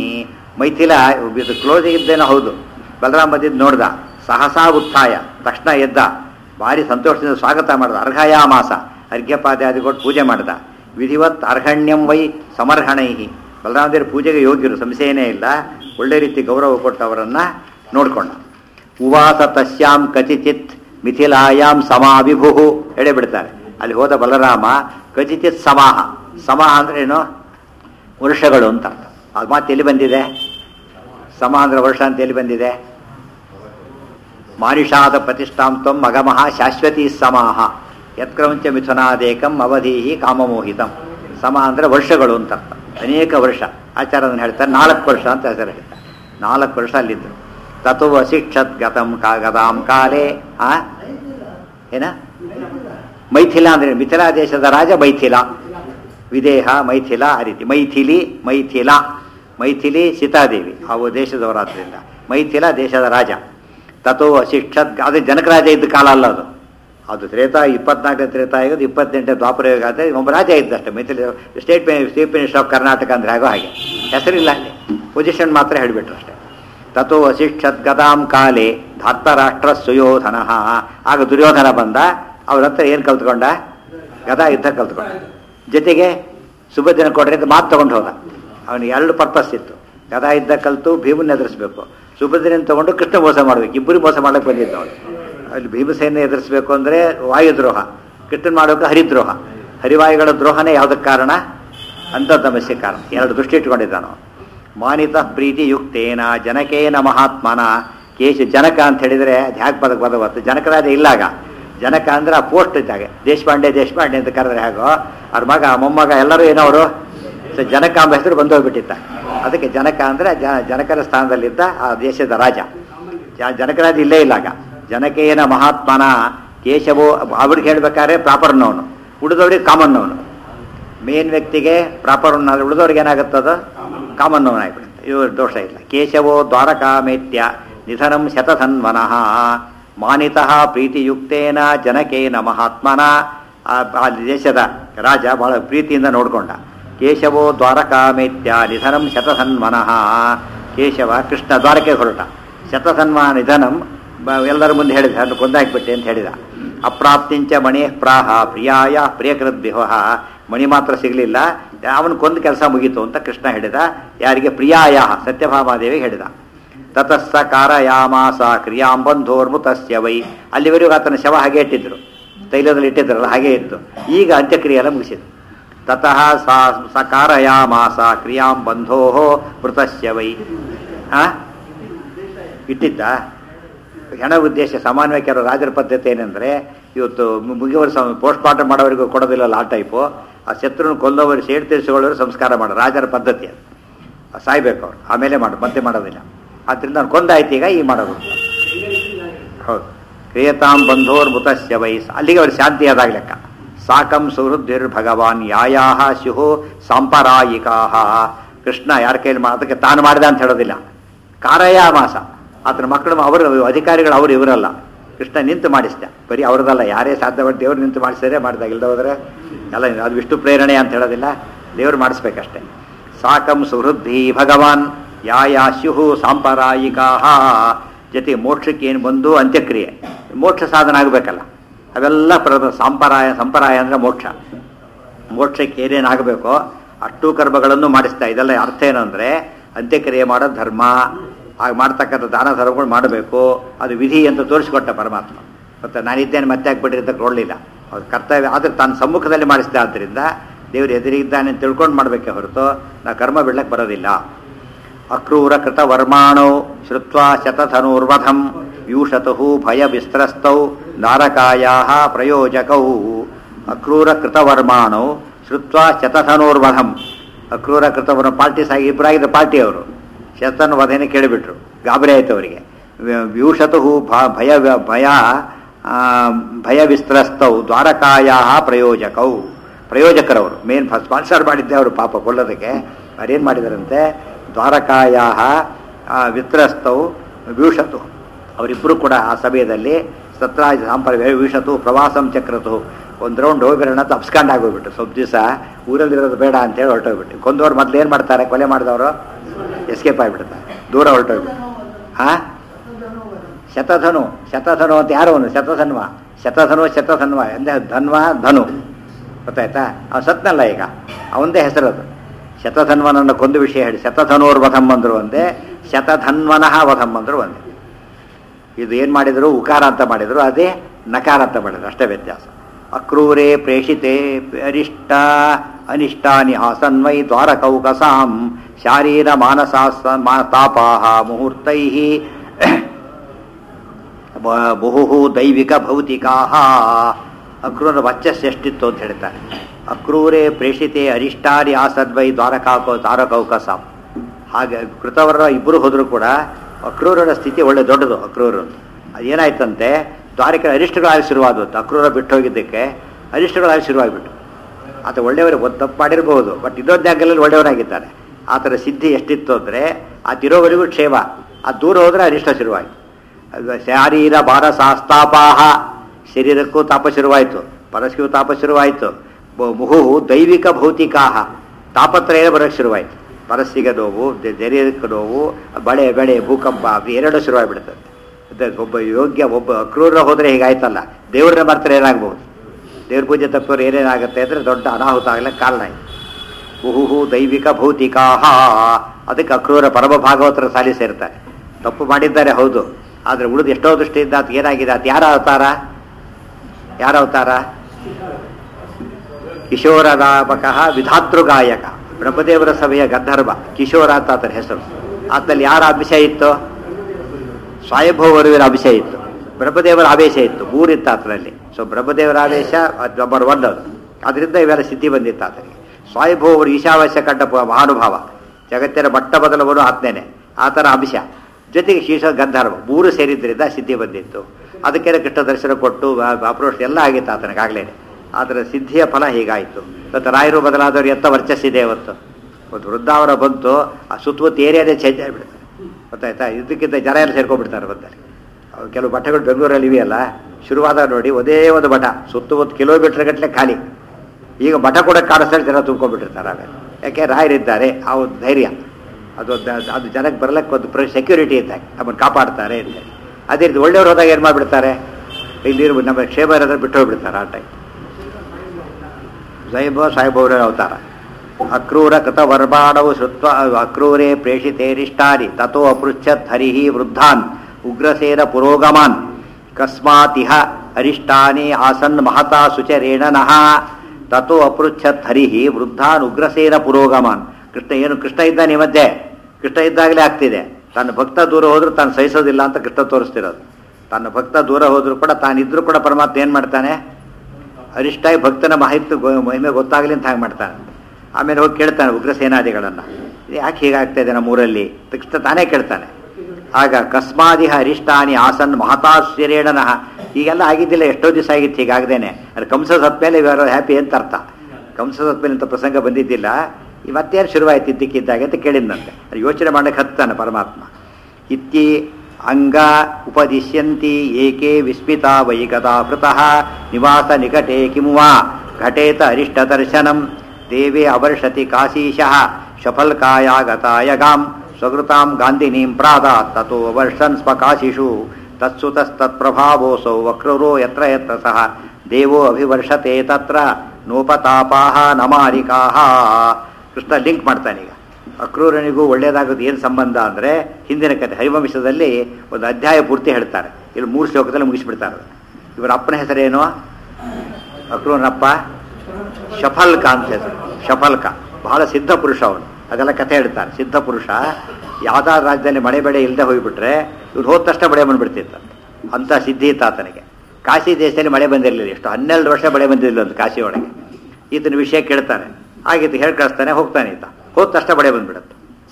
ಮೈಥಿಲ ಇದು ಕ್ಲೋಸ್ ಇದ್ದೇನೋ ಹೌದು ಬಲರಾಮ್ ಬಂದಿದ್ದು ನೋಡ್ದ ಸಹಸಾ ಉತ್ಥಾಯ ತಕ್ಷಣ ಎದ್ದ ಭಾರಿ ಸಂತೋಷದಿಂದ ಸ್ವಾಗತ ಮಾಡ್ದ ಅರ್ಹಯಾಮಾಸ ಅರ್ಘ್ಯಪಾದ್ಯಾದಿ ಕೊಟ್ಟು ಪೂಜೆ ಮಾಡ್ದ ವಿಧಿವತ್ ಅರ್ಹಣ್ಯಂ ವೈ ಸಮರ್ಹಣೈ ಬಲರಾಮದೇವ್ರ ಪೂಜೆಗೆ ಯೋಗ್ಯರು ಸಂಶಯನೇ ಇಲ್ಲ ಒಳ್ಳೆ ರೀತಿ ಗೌರವ ಕೊಟ್ಟು ಅವರನ್ನ ನೋಡ್ಕೊಂಡ ಉವಾಸ ತಸ್ಯಾಂ ಕಚಿಚಿತ್ ಮಿಥಿಲಾಯಾಮ್ ಸಮಾವಿಭು ಹೇಳೇ ಬಿಡ್ತಾರೆ ಅಲ್ಲಿ ಹೋದ ಬಲರಾಮ ಕಚಿಚಿತ್ ಸಮಾಹ ಸಮಾಹ ಅಂದ್ರೆ ಏನು ವರ್ಷಗಳು ಅಂತ ಅರ್ಥ ಅದು ಮಾತು ಎಲ್ಲಿ ಬಂದಿದೆ ಸಮ ಅಂದ್ರೆ ವರ್ಷ ಅಂತ ಎಲ್ಲಿ ಬಂದಿದೆ ಮಾನಿಷಾದ ಪ್ರತಿಷ್ಠಾಂತಂ ಮಗಮಃ ಶಾಶ್ವತಿ ಸಮಾಹ ಯತ್ಕ್ರಮಂಚ ಮಿಥುನಾದೇಕಂ ಅವಧೀಹಿ ಕಾಮಮೋಹಿತಂ ಸಮ ಅಂದ್ರೆ ವರ್ಷಗಳು ಅಂತ ಅರ್ಥ ಅನೇಕ ವರ್ಷ ಆಚಾರ ಅದನ್ನು ಹೇಳ್ತಾರೆ ನಾಲ್ಕು ವರ್ಷ ಅಂತ ಹೆಸರು ಹೇಳ್ತಾರೆ ನಾಲ್ಕು ವರ್ಷ ಅಲ್ಲಿದ್ದರು ತತು ಅಶಿಕ್ಷತ್ ಗತಂ ಕಾ ಗದಾಂ ಕಾಲೇ ಆ ಏನ ಮೈಥಿಲ ಅಂದ್ರೆ ಮಿಥಿಲಾ ದೇಶದ ರಾಜ ಮೈಥಿಲ ವಿದೇಹ ಮೈಥಿಲ ಆ ರೀತಿ ಮೈಥಿಲಿ ಮೈಥಿಲ ಮೈಥಿಲಿ ಸೀತಾದೇವಿ ಅವು ದೇಶದವರಾದ್ರಿಂದ ಮೈಥಿಲ ದೇಶದ ರಾಜ ತಥೋ ಅಶಿಕ್ಷತ್ ಅದು ಜನಕರಾಜ ಇದ್ದ ಕಾಲ ಅಲ್ಲ ಅದು ಅದು ತ್ರೇತಾ ಇಪ್ಪತ್ನಾಲ್ಕನೇ ತ್ರೇತಾ ಆಗೋದು ಇಪ್ಪತ್ತೆಂಟನೇ ದ್ವಾಪರ ಯುಗ ಆದರೆ ಒಬ್ಬ ರಾಜ ಇದ್ದಷ್ಟೇ Maithili state chief minister of Karnataka ಅಂದ್ರೆ ಆಗೋ ಹಾಗೆ ಹೆಸರಿಲ್ಲ ಅಲ್ಲಿ ಪೊಸಿಷನ್ ಮಾತ್ರ ಹೇಳಿಬಿಟ್ರು ಅಷ್ಟೇ ತಥೋ ಅಶಿಕ್ಷತ್ ಗದಾಂ ಕಾಲೇ ಧಾರ್ತರಾಷ್ಟ್ರ ಸುಯೋಧನ ಆಗ ದುರ್ಯೋಧನ ಬಂದ ಅವ್ರ ಹತ್ರ ಏನು ಕಲ್ತ್ಕೊಂಡ ಗದಾ ಯುದ್ಧ ಕಲ್ತ್ಕೊಂಡ ಜೊತೆಗೆ ಸುಭದ್ರನ ಕೊಡ್ರಿ ಅಂತ ಮಾತು ತಗೊಂಡು ಹೋದ ಅವನಿಗೆ ಎರಡು ಪರ್ಪಸ್ ಇತ್ತು ಗದಾ ಯುದ್ಧ ಕಲ್ತು ಭೀಮನ್ನ ಎದುರಿಸ್ಬೇಕು ಸುಭದ್ರನ ತಗೊಂಡು ಕೃಷ್ಣ ಮೋಸ ಮಾಡ್ಬೇಕು ಇಬ್ಬರು ಮೋಸ ಮಾಡಕ್ಕೆ ಬಂದಿದ್ದು ಅವನು ಅಲ್ಲಿ ಭೀಮಸೇನ ಎದುರಿಸ್ಬೇಕು ಅಂದರೆ ವಾಯುದ್ರೋಹ ಕೃಷ್ಣನ್ ಮಾಡೋಕೆ ಹರಿದ್ರೋಹ ಹರಿವಾಯುಗಳ ದ್ರೋಹನೇ ಯಾವುದಕ್ಕೆ ಕಾರಣ ಅಂತ ತಮಸ್ಸೆ ಕಾರಣ ಎರಡು ದೃಷ್ಟಿ ಇಟ್ಕೊಂಡಿದ್ದಾನು ಮಾನಿತ ಪ್ರೀತಿ ಯುಕ್ತೇನ ಜನಕೇನ ಮಹಾತ್ಮನ ಕೇಶು ಜನಕ ಅಂತ ಹೇಳಿದರೆ ಅದು ಹ್ಯಾಕ್ ಬದಕ್ ಬದವತ್ತು ಜನಕರಾದ ಇಲ್ಲಾಗ ಜನಕ ಅಂದ್ರೆ ಆ ಪೋಸ್ಟ್ ಇದ್ದಾಗ ದೇಶಪಾಂಡೆ ದೇಶಪಾಂಡೆ ಅಂತ ಕರೆದ್ರೆ ಹೇಗೋ ಅವ್ರ ಮಗ ಮೊಮ್ಮಗ ಎಲ್ಲರೂ ಏನವರು ಸೊ ಜನಕ ಎಂಬ ಹೆಸರು ಬಂದೋಗ್ಬಿಟ್ಟಿತ್ತ ಅದಕ್ಕೆ ಜನಕ ಅಂದರೆ ಜ ಜನಕರ ಸ್ಥಾನದಲ್ಲಿದ್ದ ಆ ದೇಶದ ರಾಜ ಜ- ಜನಕರಾಜ ಇಲ್ಲೇ ಇಲ್ಲಾಗ ಜನಕೇನ ಮಹಾತ್ಮನ ಕೇಶವು ಅವ್ರಿಗೆ ಹೇಳ್ಬೇಕಾದ್ರೆ ಪ್ರಾಪರ್ನವನು ಉಳಿದವ್ರಿಗೆ ಕಾಮನ್ನವನು ಮೇನ್ ವ್ಯಕ್ತಿಗೆ ಪ್ರಾಪರ್ ಉಳಿದವ್ರಿಗೆ ಏನಾಗುತ್ತದ ಕಾಮನ್ ಆಗಿಬಿಡುತ್ತೆ ಇವ್ರ ದೋಷ ಇಲ್ಲ ಕೇಶವೋ ದ್ವಾರಕಾಮೇತ್ಯ ನಿಧನಂ ಶತಧನ್ವನಃ ಮಾನಿತಃ ಪ್ರೀತಿಯುಕ್ತೇನ ಜನಕೇನ ಮಹಾತ್ಮನ ಆ ಆ ದೇಶದ ರಾಜ ಬಹಳ ಪ್ರೀತಿಯಿಂದ ನೋಡ್ಕೊಂಡ ಕೇಶವೋ ದ್ವಾರಕಾಮೇತ್ಯ ನಿಧನಂ ಶತಧನ್ವನಃ ಕೇಶವ ಕೃಷ್ಣ ದ್ವಾರಕೆ ಹೊರಟ ಶತಧನ್ವ ನಿಧನಂ ಬ- ಎಲ್ಲರ ಮುಂದೆ ಹೇಳಿದ ಅದನ್ನು ಕೊಂದಾಕ್ಬಿಟ್ಟೆ ಅಂತ ಹೇಳಿದ ಅಪ್ರಾಪ್ತಿಂಚ ಮಣಿ ಪ್ರಾಹ ಪ್ರಿಯಾಯ ಪ್ರಿಯಕೃತ್ ವಿವಾಹ ಮಣಿ ಮಾತ್ರ ಸಿಗಲಿಲ್ಲ ಅವನು ಕೊಂದು ಕೆಲಸ ಮುಗೀತು ಅಂತ ಕೃಷ್ಣ ಹೇಳಿದ ಯಾರಿಗೆ ಪ್ರಿಯಾಯ ಸತ್ಯಭಾಮಾದೇವಿ ಹೇಳಿದ ತತಸ್ಸ ಕಾರಯಾಮಾಸ ಕ್ರಿಯಾಂ ಬಂಧೋರ್ಮುತಸ್ಯ ವೈ ಅಲ್ಲಿವರೆಗೂ ಆತನ ಶವ ಹಾಗೆ ಇಟ್ಟಿದ್ರು ತೈಲದಲ್ಲಿ ಇಟ್ಟಿದ್ರಲ್ಲ ಹಾಗೆ ಇತ್ತು ಈಗ ಅಂತ್ಯಕ್ರಿಯೆ ಎಲ್ಲ ಮುಗಿಸಿದ್ರು ತತಃ ಸಾ ಸ ಕಾರಯಾಮಾಸ ಕ್ರಿಯಾಂ ಬಂಧೋ ಮೃತಸ್ಯ ವೈ ಆ ಇಟ್ಟಿದ್ದ ಹೆಣ ಉದ್ದೇಶ ಸಾಮಾನ್ಯವಾಗಿ ಕೆಲವು ರಾಜರ ಪದ್ಧತಿ ಏನಂದ್ರೆ ಇವತ್ತು ಮುಗಿಯವರು ಪೋಸ್ಟ್ ಮಾರ್ಟಮ್ ಮಾಡೋವರೆಗೂ ಕೊಡೋದಿಲ್ಲಲ್ಲ ಆ ಟೈಪು ಆ ಶತ್ರುನ ಕೊಲ್ಲೋವರು ಸೇಡ್ ತೀರಿಸಿಕೊಳ್ಳೋರು ಸಂಸ್ಕಾರ ಮಾಡೋ ರಾಜರ ಪದ್ಧತಿ ಅದು ಸಾಯ್ಬೇಕು ಅವ್ರು ಆಮೇಲೆ ಮಾಡು ಮತ್ತೆ ಮಾಡೋದಿಲ್ಲ ಆದ್ರಿಂದ ನಾನು ಕೊಂದಾಯ್ತು ಈಗ ಈ ಮಾಡೋದು ಹೌದು ಕ್ರಿಯತಾಂ ಬಂಧೋರ್ ಮುತಸ್ಯ ವಯಸ್ ಅಲ್ಲಿಗೆ ಅವ್ರು ಶಾಂತಿ ಆದಾಗ ಲೆಕ್ಕ ಸಾಕಂ ಸುಹೃದ್ಧಿರ್ ಭಗವಾನ್ ಯಾಯಾಹ ಸ್ಯುಹು ಸಾಂಪರಾಯಿಕಾಹ ಕೃಷ್ಣ ಯಾರ ಕೈಲಿ ಮಾ- ಅದಕ್ಕೆ ತಾನು ಮಾಡಿದ ಅಂತ ಹೇಳೋದಿಲ್ಲ ಕಾರಯ ಮಾಸ ಆತನ ಮಕ್ಕಳು ಅವರು ಅಧಿಕಾರಿಗಳು ಅವರು ಇವರಲ್ಲ ಕೃಷ್ಣ ನಿಂತು ಮಾಡಿಸ್ದ ಬರೀ ಅವ್ರದಲ್ಲ ಯಾರೇ ಸಾಧ್ಯಪಟ್ಟು ದೇವ್ರು ನಿಂತು ಮಾಡಿಸಿದ್ರೆ ಮಾಡಿದಾಗ ಇಲ್ಲದ ಹೋದ್ರೆ ಎಲ್ಲ ಅದು ವಿಷ್ಣು ಪ್ರೇರಣೆ ಅಂತ ಹೇಳೋದಿಲ್ಲ ದೇವ್ರು ಮಾಡಿಸ್ಬೇಕಷ್ಟೇ ಸಾಕಂ ಸುಹೃದ್ಧಿ ಭಗವಾನ್ ಯಾಯಾಶ್ಯು ಸಾಂಪರಾಯಿಕಾಹ ಜೊತೆ ಮೋಕ್ಷಕ್ಕೆ ಏನು ಬಂದು ಅಂತ್ಯಕ್ರಿಯೆ ಮೋಕ್ಷ ಸಾಧನ ಆಗಬೇಕಲ್ಲ ಅವೆಲ್ಲ ಪ್ರ ಸಂಪರಾಯ ಸಂಪರಾಯ ಅಂದರೆ ಮೋಕ್ಷ ಮೋಕ್ಷಕ್ಕೆ ಏನೇನಾಗಬೇಕೋ ಅಷ್ಟು ಕರ್ಮಗಳನ್ನು ಮಾಡಿಸ್ತಾ ಇದೆಲ್ಲ ಅರ್ಥ ಏನು ಅಂದರೆ ಅಂತ್ಯಕ್ರಿಯೆ ಮಾಡೋದು ಧರ್ಮ ಹಾಗೆ ಮಾಡ್ತಕ್ಕಂಥ ದಾನ ಧರ್ಮಗಳು ಮಾಡಬೇಕು ಅದು ವಿಧಿ ಅಂತ ತೋರಿಸಿಕೊಟ್ಟ ಪರಮಾತ್ಮ ಮತ್ತು ನಾನಿದ್ದೇನೆ ಮತ್ತೆ ಹಾಕ್ಬಿಟ್ರಿ ಅಂತ ಕೊಡಲಿಲ್ಲ ಅದು ಕರ್ತವ್ಯ ಆದರೆ ತನ್ನ ಸಮ್ಮುಖದಲ್ಲಿ ಮಾಡಿಸ್ತಾ ಆದ್ದರಿಂದ ದೇವರು ಎದುರಿಗಿದ್ದಾನೆ ಅಂತ ತಿಳ್ಕೊಂಡು ಮಾಡಬೇಕೆ ಹೊರತು ನಾ ಕರ್ಮ ಬಿಡ್ಲಕ್ಕೆ ಬರೋದಿಲ್ಲ ಅಕ್ರೂರ ಕೃತ ವರ್ಮಾಣೌ ಶ್ರುತ್ವಾ ಶತಧನುರ್ವಧಂ ಯೂಷತು ಭಯ ವಿಸ್ತ್ರಸ್ತೌ ನಾರಕಾಯಾ ಪ್ರಯೋಜಕೌ ಅಕ್ರೂರ ಕೃತ ವರ್ಮಾಣೌ ಶ್ರುತ್ವಾ ಶತಧನುರ್ವಧಂ ಅಕ್ರೂರ ಕೃತವರ್ಮ ಪಾರ್ಟಿ ಸಾಗಿ ಇಬ್ಬರಾಗಿದ್ದ ಪಾರ್ಟಿ ಅವರು ಶತನ್ ವಧೆನ ಕೇಳಿಬಿಟ್ರು ಗಾಬರಿ ಆಯ್ತು ಅವರಿಗೆ ವ್ಯೂಷತು ಭಯ ಭಯ ಆ, ಭಯ ವಿಸ್ತ್ರಸ್ತೌ ದ್ವಾರಕಾಯಾ ಪ್ರಯೋಜಕೌ ಪ್ರಯೋಜಕರವರು ಮೇನ್ ಸ್ಪಾನ್ಸರ್ ಮಾಡಿದ್ದೆ ಅವರು ಪಾಪ ಕೊಲ್ಲೋದಕ್ಕೆ ಅವ್ರೇನು ಮಾಡಿದಾರಂತೆ ದ್ವಾರಕಾಯಾ ವಿತ್ರಸ್ತೌ ವ್ಯೂಷತು ಅವರಿಬ್ಬರು ಕೂಡ ಆ ಸಮಯದಲ್ಲಿ ಸತ್ರಾಜ ಸಾಂಪರ ವೀಷತು ಪ್ರವಾಸಂ ಚಕ್ರತು ಒಂದು ರೌಂಡ್ ಹೋಗಿರೋಣ ಅಂತ ಅಪ್ಸ್ಕಾಂಡ್ ಆಗೋಗ್ಬಿಟ್ಟು ಸ್ವಲ್ಪ ದಿವಸ ಊರಲ್ಲಿರೋದು ಬೇಡ ಅಂತೇಳಿ ಹೊರಟೋಗ್ಬಿಟ್ಟು ಕೊಂದವ್ರು ಮೊದಲು ಏನು ಮಾಡ್ತಾರೆ ಕೊಲೆ ಮಾಡಿದವರು ಎಸ್ಕೇಪ್ ಆಗಿಬಿಡ್ತಾರೆ ದೂರ ಹೊರಟೋಗ್ಬಿಟ್ಟು ಹಾಂ ಶತಧನು ಶತಧನು ಅಂತ ಯಾರು ಅವನು ಶತಧನ್ವ ಶತಧನು ಶತಧನ್ವ ಅಂದರೆ ಧನ್ವ ಧನು ಗೊತ್ತಾಯ್ತಾ ಅವ್ನು ಸತ್ನಲ್ಲ ಈಗ ಅವಂದೇ ಹೆಸರದು ಶತಧನ್ವನನ್ನು ಕೊಂದು ವಿಷಯ ಹೇಳಿ ಶತಧನೋರ್ ವಧಂ ಅಂದ್ರು ಒಂದೇ ಶತಧನ್ವನಃ ವಧಂ ಅಂದ್ರು ಒಂದೇ ಇದು ಏನು ಮಾಡಿದ್ರು ಉಕಾರ ಅಂತ ಮಾಡಿದ್ರು ಅದೇ ನಕಾರ ಅಂತ ಮಾಡಿದ್ರು ಅಷ್ಟೇ ವ್ಯತ್ಯಾಸ ಅಕ್ರೂರೇ ಪ್ರೇಷಿತೆ ಅರಿಷ್ಟ ಅನಿಷ್ಟಾನಿ ಆಸನ್ವೈ ದ್ವಾರಕೌಕಸಾಂ ಶಾರೀರ ಮಾನಸಾ ತಾಪಾಹ ಮುಹೂರ್ತೈ ಬಹು ದೈವಿಕ ಭೌತಿಕಾ ಅಕ್ರೂರ ವರ್ಚಸ್ಸು ಎಷ್ಟಿತ್ತು ಅಂತ ಹೇಳ್ತಾರೆ ಅಕ್ರೂರೇ ಪ್ರೇಷಿತೆ ಅರಿಷ್ಟಾರಿ ಆಸದ್ವೈ ದ್ವಾರಕಾಕೋ ದ್ವಾರಕೌಕಸಾಂ ಹಾಗೆ ಕೃತವರ ಇಬ್ಬರು ಹೋದರೂ ಕೂಡ ಅಕ್ರೂರರ ಸ್ಥಿತಿ ಒಳ್ಳೆ ದೊಡ್ಡದು ಅಕ್ರೂರು ಅದೇನಾಯ್ತಂತೆ ದ್ವಾರಕ ಅರಿಷ್ಟಗಳಾಗಿ ಶುರುವಾದದ್ದು ಅಕ್ರೂರ ಬಿಟ್ಟು ಹೋಗಿದ್ದಕ್ಕೆ ಅರಿಷ್ಟಗಳಾಗಿ ಶುರುವಾಗಿಬಿಟ್ಟು ಆತ ಒಳ್ಳೆಯವರು ಒಂದು ತಪ್ಪು ಮಾಡಿರ್ಬೋದು ಬಟ್ ಇದೊಂದು ಜಾಗದಲ್ಲಿ ಒಳ್ಳೆಯವರಾಗಿದ್ದಾರೆ ಆತರ ಸಿದ್ಧಿ ಎಷ್ಟಿತ್ತು ಅಂದರೆ ಆತಿರೋವರೆಗೂ ಕ್ಷೇಮ ಆ ದೂರ ಹೋದರೆ ಅರಿಷ್ಟ ಶುರುವಾಯಿತು ಅದು ಶಾರೀರ ಭಾರ ಶಾಸ್ತಾಪಾಹ ಶರೀರಕ್ಕೂ ತಾಪ ಶುರುವಾಯಿತು ಪರಸ್ಗೂ ತಾಪ ಶುರುವಾಯಿತು ಬ- ಮುಹು ದೈವಿಕ ಭೌತಿಕಾಹ ತಾಪತ್ರಯ ಬರೋಕ್ಕೆ ಶುರುವಾಯಿತು ಪರಸ್ಸಿಗೆ ನೋವು ದೆ- ಶರೀರಕ್ಕೆ ನೋವು ಬಳೆ ಬೆಳೆ ಭೂಕಂಪ ಅದು ಎರಡು ಶುರುವಾಗಿಬಿಡ್ತದೆ ಅದೇ ಒಬ್ಬ ಯೋಗ್ಯ ಒಬ್ಬ ಅಕ್ರೂರ ಹೋದರೆ ಹೀಗಾಯ್ತಲ್ಲ ದೇವ್ರನ್ನ ಬರ್ತಾರೆ ಏನಾಗ್ಬೋದು ದೇವ್ರ ಪೂಜೆ ತಪ್ಪೋರು ಏನೇನಾಗುತ್ತೆ ಅಂದರೆ ದೊಡ್ಡ ಅನಾಹುತ ಆಗ್ಲಿಕ್ಕೆ ಕಾರಣ ಇದೆ ಉಹುಹು ದೈವಿಕ ಭೌತಿಕಾಹ ಅದಕ್ಕೆ ಅಕ್ರೂರ ಪರಮ ಭಾಗವತರ ಸಾಲಿ ಸೇರ್ತಾರೆ ತಪ್ಪು ಮಾಡಿದ್ದಾರೆ ಹೌದು ಆದರೆ ಉಳಿದು ಎಷ್ಟೋ ದೃಷ್ಟಿಯಿಂದ ಅದು ಏನಾಗಿದೆ ಅದು ಯಾರ ಅವತಾರ ಯಾರ ಅವತಾರ ಕಿಶೋರದಾಪಕ ವಿಧಾತೃಗಾಯಕ ಬ್ರಹ್ಮದೇವರ ಸಭೆಯ ಗಂಧರ್ವ ಕಿಶೋರ ಅಂತ ಆತನ ಹೆಸರು ಆತನಲ್ಲಿ ಯಾರ ಅಂಶ ಇತ್ತು ಸ್ವಯಂಭವರುವಿನ ಅಂಶ ಇತ್ತು ಬ್ರಹ್ಮದೇವರ ಆವೇಶ ಇತ್ತು ಮೂರಿತ್ತು ಆತನಲ್ಲಿ ಸೊ ಬ್ರಹ್ಮದೇವರ ಆವೇಶ ನಂಬರ್ ಒನ್ ಅದು ಅದರಿಂದ ಇವೆಲ್ಲ ಸಿದ್ಧಿ ಬಂದಿತ್ತು ಆತನಿಗೆ ಸ್ವಯಂಭವರು ಈಶಾವಾಸ್ಯ ಕಂಡ ಪ- ಮಹಾನುಭಾವ ಜಗತ್ತಿನ ಬಟ್ಟ ಬದಲವನು ಆತ್ನೇನೆ ಆತನ ಅಂಶ ಜೊತೆಗೆ ಶೀರ್ಷ ಗಂಧರ್ವ ಮೂರು ಸೇರಿದ್ರಿಂದ ಸಿದ್ಧಿ ಬಂದಿತ್ತು ಅದಕ್ಕೆ ಕೃಷ್ಣ ದರ್ಶನ ಕೊಟ್ಟು ಅಪ್ರೋಚ್ ಎಲ್ಲ ಆಗಿತ್ತು ಆತನಿಗಾಗಲೇ ಅದರ ಸಿದ್ಧಿಯ ಫಲ ಹೀಗಾಯಿತು ಇವತ್ತು ರಾಯರು ಬದಲಾದವರು ಎತ್ತ ವರ್ಚಸ್ಸಿದೆ ಇವತ್ತು ಒಂದು ವೃದ್ಧಾವರ ಬಂತು ಆ ಸುತ್ತಮುತ್ತ ಏರಿಯಾನೇ ಚೇಂಜ್ ಆಗಿಬಿಡುತ್ತೆ ಗೊತ್ತಾಯ್ತಾ ಇದಕ್ಕಿಂತ ಜನ ಎಲ್ಲ ಸೇರ್ಕೊಂಡ್ಬಿಡ್ತಾರೆ ಬಂದಲ್ಲಿ ಅವು ಕೆಲವು ಮಠಗಳು ಬೆಂಗಳೂರಲ್ಲಿ ಇವೆಯಲ್ಲ ಶುರುವಾದ ನೋಡಿ ಒಂದೇ ಒಂದು ಮಠ ಸುತ್ತಮುತ್ತ ಕಿಲೋಮೀಟರ್ ಗಟ್ಟಲೆ ಖಾಲಿ ಈಗ ಮಠ ಕೂಡ ಕಾಣಿಸ್ತಾರೆ ಜನ ತುಂಬ್ಕೊಂಡ್ಬಿಟ್ಟಿರ್ತಾರೆ ಆಮೇಲೆ ಯಾಕೆ ರಾಯರಿದ್ದಾರೆ ಆ ಒಂದು ಧೈರ್ಯ ಅದು ಒಂದು- ಅದು ಜನಕ್ಕೆ ಬರ್ಲಿಕ್ಕೆ ಒಂದು ಪ್ರ ಸೆಕ್ಯೂರಿಟಿ ಇದ್ದಾಗ ನಮ್ಮನ್ನು ಕಾಪಾಡ್ತಾರೆ ಅಂತೇಳಿ ಅದೇ ರೀತಿ ಒಳ್ಳೆಯವ್ರು ಹೋದಾಗ ಏನು ಮಾಡಿಬಿಡ್ತಾರೆ ಇಲ್ಲಿ ನಮ್ಮ ಕ್ಷೇಮ ಇರೋದ್ರೆ ಬಿಟ್ಟು ಹೋಗ್ಬಿಡ್ತಾರೆ ಆ ಟೈಮ್ ಜೈಬ ಸಾಯಿಬೌರ ಅವತಾರ ಅಕ್ರೂರ ಕೃತ ವರ್ಮಾಣವು ಶ್ರುತ್ವ ಅಕ್ರೂರೇ ಪ್ರೇಷಿತೇರಿಷ್ಟಾನಿ ತಥೋ ಅಪೃಚ್ಛತ್ ಹರಿ ವೃದ್ಧಾನ್ ಉಗ್ರಸೇನ ಪುರೋಗಮಾನ್ ಕಸ್ಮಾತಿಹ ಅರಿಷ್ಟಾನಿ ಆಸನ್ ಮಹತಾ ಸುಚರೇಣನಃ ತಥೋ ಅಪೃಚ್ಛತ್ ಹರಿ ವೃದ್ಧಾನ್ ಉಗ್ರಸೇನ ಪುರೋಗಮಾನ್ ಕೃಷ್ಣ ಏನು ಕೃಷ್ಣ ಇದ್ದಾನೆ ಈ ಮಧ್ಯೆ ಕೃಷ್ಣ ಇದ್ದಾಗಲೇ ಆಗ್ತಿದೆ ತನ್ನ ಭಕ್ತ ದೂರ ಹೋದ್ರೂ ತಾನು ಸಹಿಸೋದಿಲ್ಲ ಅಂತ ಕೃಷ್ಣ ತೋರಿಸ್ತಿರೋದು ತನ್ನ ಭಕ್ತ ದೂರ ಹೋದ್ರೂ ಕೂಡ ತಾನಿದ್ರೂ ಕೂಡ ಪರಮಾತ್ಮ ಏನು ಮಾಡ್ತಾನೆ ಅರಿಷ್ಟಾಗಿ ಭಕ್ತನ ಮಾಹಿತಿ ಗೊ- ಮಹಿಮೆ ಗೊತ್ತಾಗಲಿ ಅಂತ ಹಾಗೆ ಮಾಡ್ತಾನೆ ಆಮೇಲೆ ಹೋಗಿ ಕೇಳ್ತಾನೆ ಉಗ್ರ ಸೇನಾದಿಗಳನ್ನು ಇದು ಯಾಕೆ ಹೀಗಾಗ್ತಾ ಇದೆ ನಮ್ಮೂರಲ್ಲಿ ತಕ್ಷಣ ತಾನೇ ಕೇಳ್ತಾನೆ ಆಗ ಕಸ್ಮಾದಿಹ ಅರಿಷ್ಟಾನಿ ಆಸನ್ ಮಹತಾಶ್ಚರ್ಯೇಣನಃ ಹೀಗೆಲ್ಲ ಆಗಿದ್ದಿಲ್ಲ ಎಷ್ಟೋ ದಿವಸ ಆಗಿತ್ತು ಹೀಗಾಗ್ದೇನೆ ಅದು ಕಂಸ ಸತ್ಮೇಲೆ ಇವರು ಹ್ಯಾಪಿ ಅಂತ ಅರ್ಥ ಕಂಸ ಸತ್ಮೇಲೆ ಅಂತ ಪ್ರಸಂಗ ಬಂದಿದ್ದಿಲ್ಲ ಇವತ್ತೇನು ಶುರುವಾಯ್ತು ಇದ್ದಕ್ಕಿದ್ದಾಗೆ ಅಂತ ಕೇಳಿದ್ನಂತೆ ಅದು ಯೋಚನೆ ಮಾಡಕ್ಕೆ ಹತ್ತಾನೆ ಪರಮಾತ್ಮ ಇತ್ತಿ ಅಂಗ ಉಪದಿಶ್ಯಂತಿ ಏಕೆ ವಿಸ್ಮಿತಾ ವೈ ಗದಾ ಭೃತಃ ನಿವಾಸ ನಿಕಟೆ ಕಿಮು ವಾ ಘಟೇತ ಅರಿಷ್ಟದರ್ಶನಂ ದೇವೇ ಅವರ್ಷತಿ ಕಾಶೀಶಃ ಶಫಲ್ಕಾಯಾಗತಾಯ ಗಾಂ ಸ್ವಗೃತಾಂ ಗಾಂಧಿನೀಂ ಪ್ರಾದಾತ್ ತಥೋ ಅವರ್ಷನ್ ಸ್ವಕಾಶಿಷು ತತ್ಸುತಸ್ತತ್ಪ್ರಭಾವೋಸೌ ವಕ್ರರೋ ಯತ್ರ ಯತ್ರ ಸಹ ದೇವೋ ಅಭಿವರ್ಷತೆ ತತ್ರ ನೋಪತಾಪಾಹ ನಮಾರಿಕಾಹ ಕೃಷ್ಣ ಲಿಂಕ್ ಮಾಡ್ತಾನೆ ಈಗ ಅಕ್ರೂರನಿಗೂ ಒಳ್ಳೆಯದಾಗೋದು ಏನು ಸಂಬಂಧ ಅಂದರೆ ಹಿಂದಿನ ಕಥೆ ಹರಿವಂಶದಲ್ಲಿ ಒಂದು ಅಧ್ಯಾಯ ಪೂರ್ತಿ ಹೇಳ್ತಾರೆ ಇಲ್ಲಿ ಮೂರು ಶ್ಲೋಕದಲ್ಲಿ ಮುಗಿಸ್ಬಿಡ್ತಾರೆ ಇವರ ಅಪ್ಪನ ಹೆಸರೇನು ಅಕ್ರೂರನಪ್ಪ ಶಫಲ್ಕ ಅಂತ ಹೆಸರು ಶಫಲ್ಕ ಬಹಳ ಸಿದ್ಧ ಪುರುಷ ಅವನು ಅದೆಲ್ಲ ಕಥೆ ಹೇಳ್ತಾರೆ ಸಿದ್ಧ ಪುರುಷ ಯಾವ್ದಾದ್ರು ರಾಜ್ಯದಲ್ಲಿ ಮಳೆ ಬೆಳೆ ಇಲ್ಲದೆ ಹೋಗಿಬಿಟ್ರೆ ಇವ್ರು ಹೋದ ತಕ್ಷಣ ಮಳೆ ಬಂದ್ಬಿಡ್ತಿತ್ತು ಅಂತ ಸಿದ್ಧಿ ಇತ್ತು ಆತನಿಗೆ ಕಾಶಿ ದೇಶದಲ್ಲಿ ಮಳೆ ಬಂದಿರಲಿಲ್ಲ ಎಷ್ಟು ಹನ್ನೆರಡು ವರ್ಷ ಮಳೆ ಬಂದಿರಲಿಲ್ಲ ಅಂತ ಕಾಶಿ ಒಳಗೆ ಈತನ ವಿಷಯ ಕೇಳ್ತಾನೆ ಆಗಿತ್ತು ಹೇಳಿ ಕಳಿಸ್ತಾನೆ ಹೋಗ್ತಾನೆ ಈತ ಹೋದ ತಕ್ಷಣ ಮಳೆ ಬಂದ್ಬಿಡುತ್ತೆ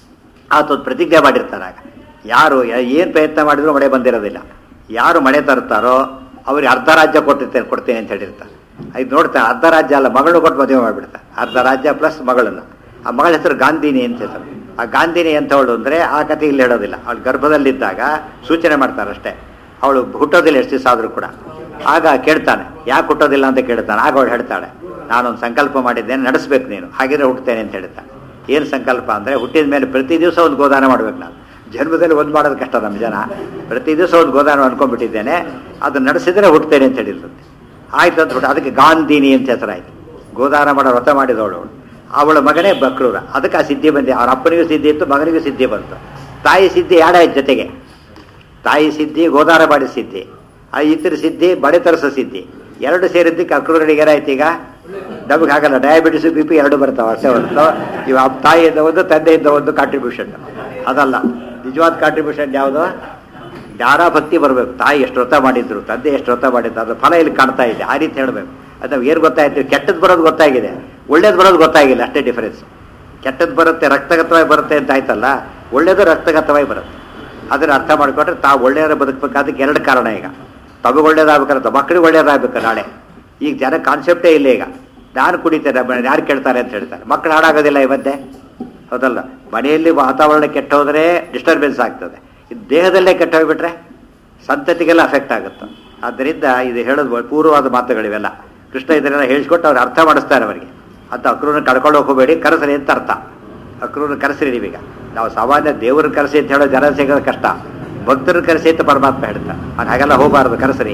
ಆತ ಒಂದು ಪ್ರತಿಜ್ಞೆ ಮಾಡಿರ್ತಾನೆ ಆಗ ಯಾರು ಏನು ಪ್ರಯತ್ನ ಮಾಡಿದ್ರು ಮಳೆ ಬಂದಿರೋದಿಲ್ಲ ಯಾರು ಮಳೆ ತರ್ತಾರೋ ಅವ್ರಿಗೆ ಅರ್ಧ ರಾಜ್ಯ ಕೊಟ್ಟಿರ್ತೇನೆ ಕೊಡ್ತೇನೆ ಅಂತ ಹೇಳಿರ್ತಾರೆ ಇದು ನೋಡ್ತಾನೆ ಅರ್ಧ ರಾಜ್ಯ ಅಲ್ಲ ಮಗಳು ಕೊಟ್ಟು ಮದುವೆ ಮಾಡಿಬಿಡ್ತಾನೆ ಅರ್ಧ ರಾಜ್ಯ ಪ್ಲಸ್ ಮಗಳನ್ನು ಆ ಮಗಳ ಹೆಸರು ಗಾಂಧಿನಿ ಅಂತ ಹೆಸರು ಆ ಗಾಂಧಿನಿ ಎಂಥವಳು ಅಂದರೆ ಆ ಕಥೆ ಇಲ್ಲಿ ಹೇಳೋದಿಲ್ಲ ಅವಳು ಗರ್ಭದಲ್ಲಿದ್ದಾಗ ಸೂಚನೆ ಮಾಡ್ತಾರೆ ಅಷ್ಟೇ ಅವಳು ಹುಟ್ಟೋದಿಲ್ಲ ಎಷ್ಟು ದಿವಸ ಆದರೂ ಕೂಡ ಆಗ ಕೇಳ್ತಾನೆ ಯಾಕೆ ಹುಟ್ಟೋದಿಲ್ಲ ಅಂತ ಕೇಳ್ತಾನೆ ಆಗ ಅವಳು ಹೇಳ್ತಾಳೆ ನಾನೊಂದು ಸಂಕಲ್ಪ ಮಾಡಿದ್ದೇನೆ ನಡೆಸ್ಬೇಕು ನೀನು ಹಾಗಿದ್ರೆ ಹುಟ್ಟುತ್ತೇನೆ ಅಂತ ಹೇಳ್ತಾನೆ ಏನು ಸಂಕಲ್ಪ ಅಂದರೆ ಹುಟ್ಟಿದ ಮೇಲೆ ಪ್ರತಿ ದಿವಸ ಒಂದು ಗೋದಾನ ಮಾಡ್ಬೇಕು ನಾನು ಜನ್ಮದಲ್ಲಿ ಒಂದು ಮಾಡೋದು ಕಷ್ಟ ನಮ್ಮ ಜನ ಪ್ರತಿ ದಿವಸ ಒಂದು ಗೋದಾನ ಅನ್ಕೊಂಡ್ಬಿಟ್ಟಿದ್ದೇನೆ ಅದನ್ನ ನಡೆಸಿದ್ರೆ ಹುಟ್ಟುತ್ತೇನೆ ಅಂತ ಹೇಳಿರ್ತಂತೆ ಆಯ್ತು ಅಂತ ಬಿಟ್ಟು ಅದಕ್ಕೆ ಗಾಂಧಿನಿ ಅಂತ ಹೆಸರಾಯ್ತು ಗೋದಾನ ಮಾಡೋ ವ್ರತ ಮಾಡಿದವಳು ಅವಳು ಅವಳ ಮಗನೇ ಬಕ್ರೂರ ಅದಕ್ಕೆ ಆ ಸಿದ್ಧಿ ಬಂದೆ ಅವ್ರ ಅಪ್ಪನಿಗೂ ಸಿದ್ಧಿ ಇತ್ತು ಮಗನಿಗೂ ಸಿದ್ಧಿ ಬಂತು ತಾಯಿ ಸಿದ್ಧಿ ಆಡಾಯ್ತು ಜೊತೆಗೆ ತಾಯಿ ಸಿದ್ಧಿ ಗೋದಾನ ಮಾಡಿ ಸಿದ್ಧಿ ಆ ಇತರ ಸಿದ್ಧಿ ಬಡೆ ತರಿಸೋ ಸಿದ್ಧಿ ಎರಡು ಸೇರಿದ್ದಕ್ಕೆ ಅಕ್ರೂರನಿಗೆ ಏನಾಯ್ತು ಈಗ ನಮಗೆ ಹಾಗಲ್ಲ ಡಯಾಬಿಟಿಸ್ ಬಿ ಪಿ ಎರಡು ಬರ್ತಾವೆ ಅಷ್ಟೇ ಹೊರತು ಇವ ತಾಯಿಯಿಂದ ಒಂದು ತಂದೆಯಿಂದ ಒಂದು ಕಾಂಟ್ರಿಬ್ಯೂಷನ್ ಅದಲ್ಲ ನಿಜವಾದ ಕಾಂಟ್ರಿಬ್ಯೂಷನ್ ಯಾವುದು ಜ್ಞಾನ ಭಕ್ತಿ ಬರಬೇಕು ತಾಯಿ ಎಷ್ಟು ವ್ರತ ಮಾಡಿದ್ರು ತಂದೆ ಎಷ್ಟು ವ್ರತ ಮಾಡಿದ್ರು ಅದ್ರ ಫಲ ಇಲ್ಲಿ ಕಾಣ್ತಾ ಇದೆ ಆ ರೀತಿ ಹೇಳಬೇಕು ಅದು ಏನು ಗೊತ್ತಾಯ್ತು ಕೆಟ್ಟದ್ದು ಬರೋದು ಗೊತ್ತಾಗಿದೆ ಒಳ್ಳೇದು ಬರೋದು ಗೊತ್ತಾಗಿಲ್ಲ ಅಷ್ಟೇ ಡಿಫರೆನ್ಸ್ ಕೆಟ್ಟದ್ದು ಬರುತ್ತೆ ರಕ್ತಗತವಾಗಿ ಬರುತ್ತೆ ಅಂತ ಆಯ್ತಲ್ಲ ಒಳ್ಳೇದು ರಕ್ತಗತವಾಗಿ ಬರುತ್ತೆ ಅದನ್ನ ಅರ್ಥ ಮಾಡಿಕೊಂಡ್ರೆ ತಾವು ಒಳ್ಳೆಯರ ಬದುಕಬೇಕಾದಕ್ಕೆ ಎರಡು ಕಾರಣ ಈಗ ತಮಗೆ ಒಳ್ಳೇದಾಗಬೇಕಂತ ಮಕ್ಕಳಿಗೆ ಒಳ್ಳೇದಾಗಬೇಕು ನಾಳೆ ಈಗ ಜನ ಕಾನ್ಸೆಪ್ಟೇ ಇಲ್ಲ ಈಗ ನಾನು ಕುಡಿತೇನೆ ಯಾರು ಕೇಳ್ತಾರೆ ಅಂತ ಹೇಳ್ತಾರೆ ಮಕ್ಕಳು ಹಾಳಾಗೋದಿಲ್ಲ ಈ ಮಧ್ಯೆ ಹೌದಲ್ಲ ಮನೆಯಲ್ಲಿ ವಾತಾವರಣ ಕೆಟ್ಟ ಹೋದರೆ ಡಿಸ್ಟರ್ಬೆನ್ಸ್ ಆಗ್ತದೆ ಇದು ದೇಹದಲ್ಲೇ ಕೆಟ್ಟ ಹೋಗ್ಬಿಟ್ರೆ ಸಂತತಿಗೆಲ್ಲ ಅಫೆಕ್ಟ್ ಆಗುತ್ತೆ ಆದ್ದರಿಂದ ಇದು ಹೇಳೋದು ಪೂರ್ವವಾದ ಮಾತುಗಳಿವೆಲ್ಲ ಕೃಷ್ಣ ಇದನ್ನೆಲ್ಲ ಹೇಳಿಸ್ಕೊಟ್ಟು ಅವ್ರು ಅರ್ಥ ಮಾಡಿಸ್ತಾರೆ ಅವರಿಗೆ ಅಂತ ಅಕ್ರೂರನ್ನ ಕಳ್ಕೊಂಡು ಹೋಗಬೇಡಿ ಕರೆಸ್ರಿ ಅಂತ ಅರ್ಥ ಅಕ್ರೂರನ್ನ ಕರೆಸ್ರಿ ನೀವೀಗ ನಾವು ಸಾಮಾನ್ಯ ದೇವ್ರನ್ನ ಕರೆಸಿ ಅಂತ ಹೇಳೋ ಜನ ಸಿಗೋದು ಕಷ್ಟ ಭಕ್ತರನ್ನ ಕರೆಸಿ ಅಂತ ಪರಮಾತ್ಮ ಹೇಳ್ತಾರೆ ಅದು ಹಾಗೆಲ್ಲ ಹೋಗಬಾರ್ದು ಕರೆಸ್ರಿ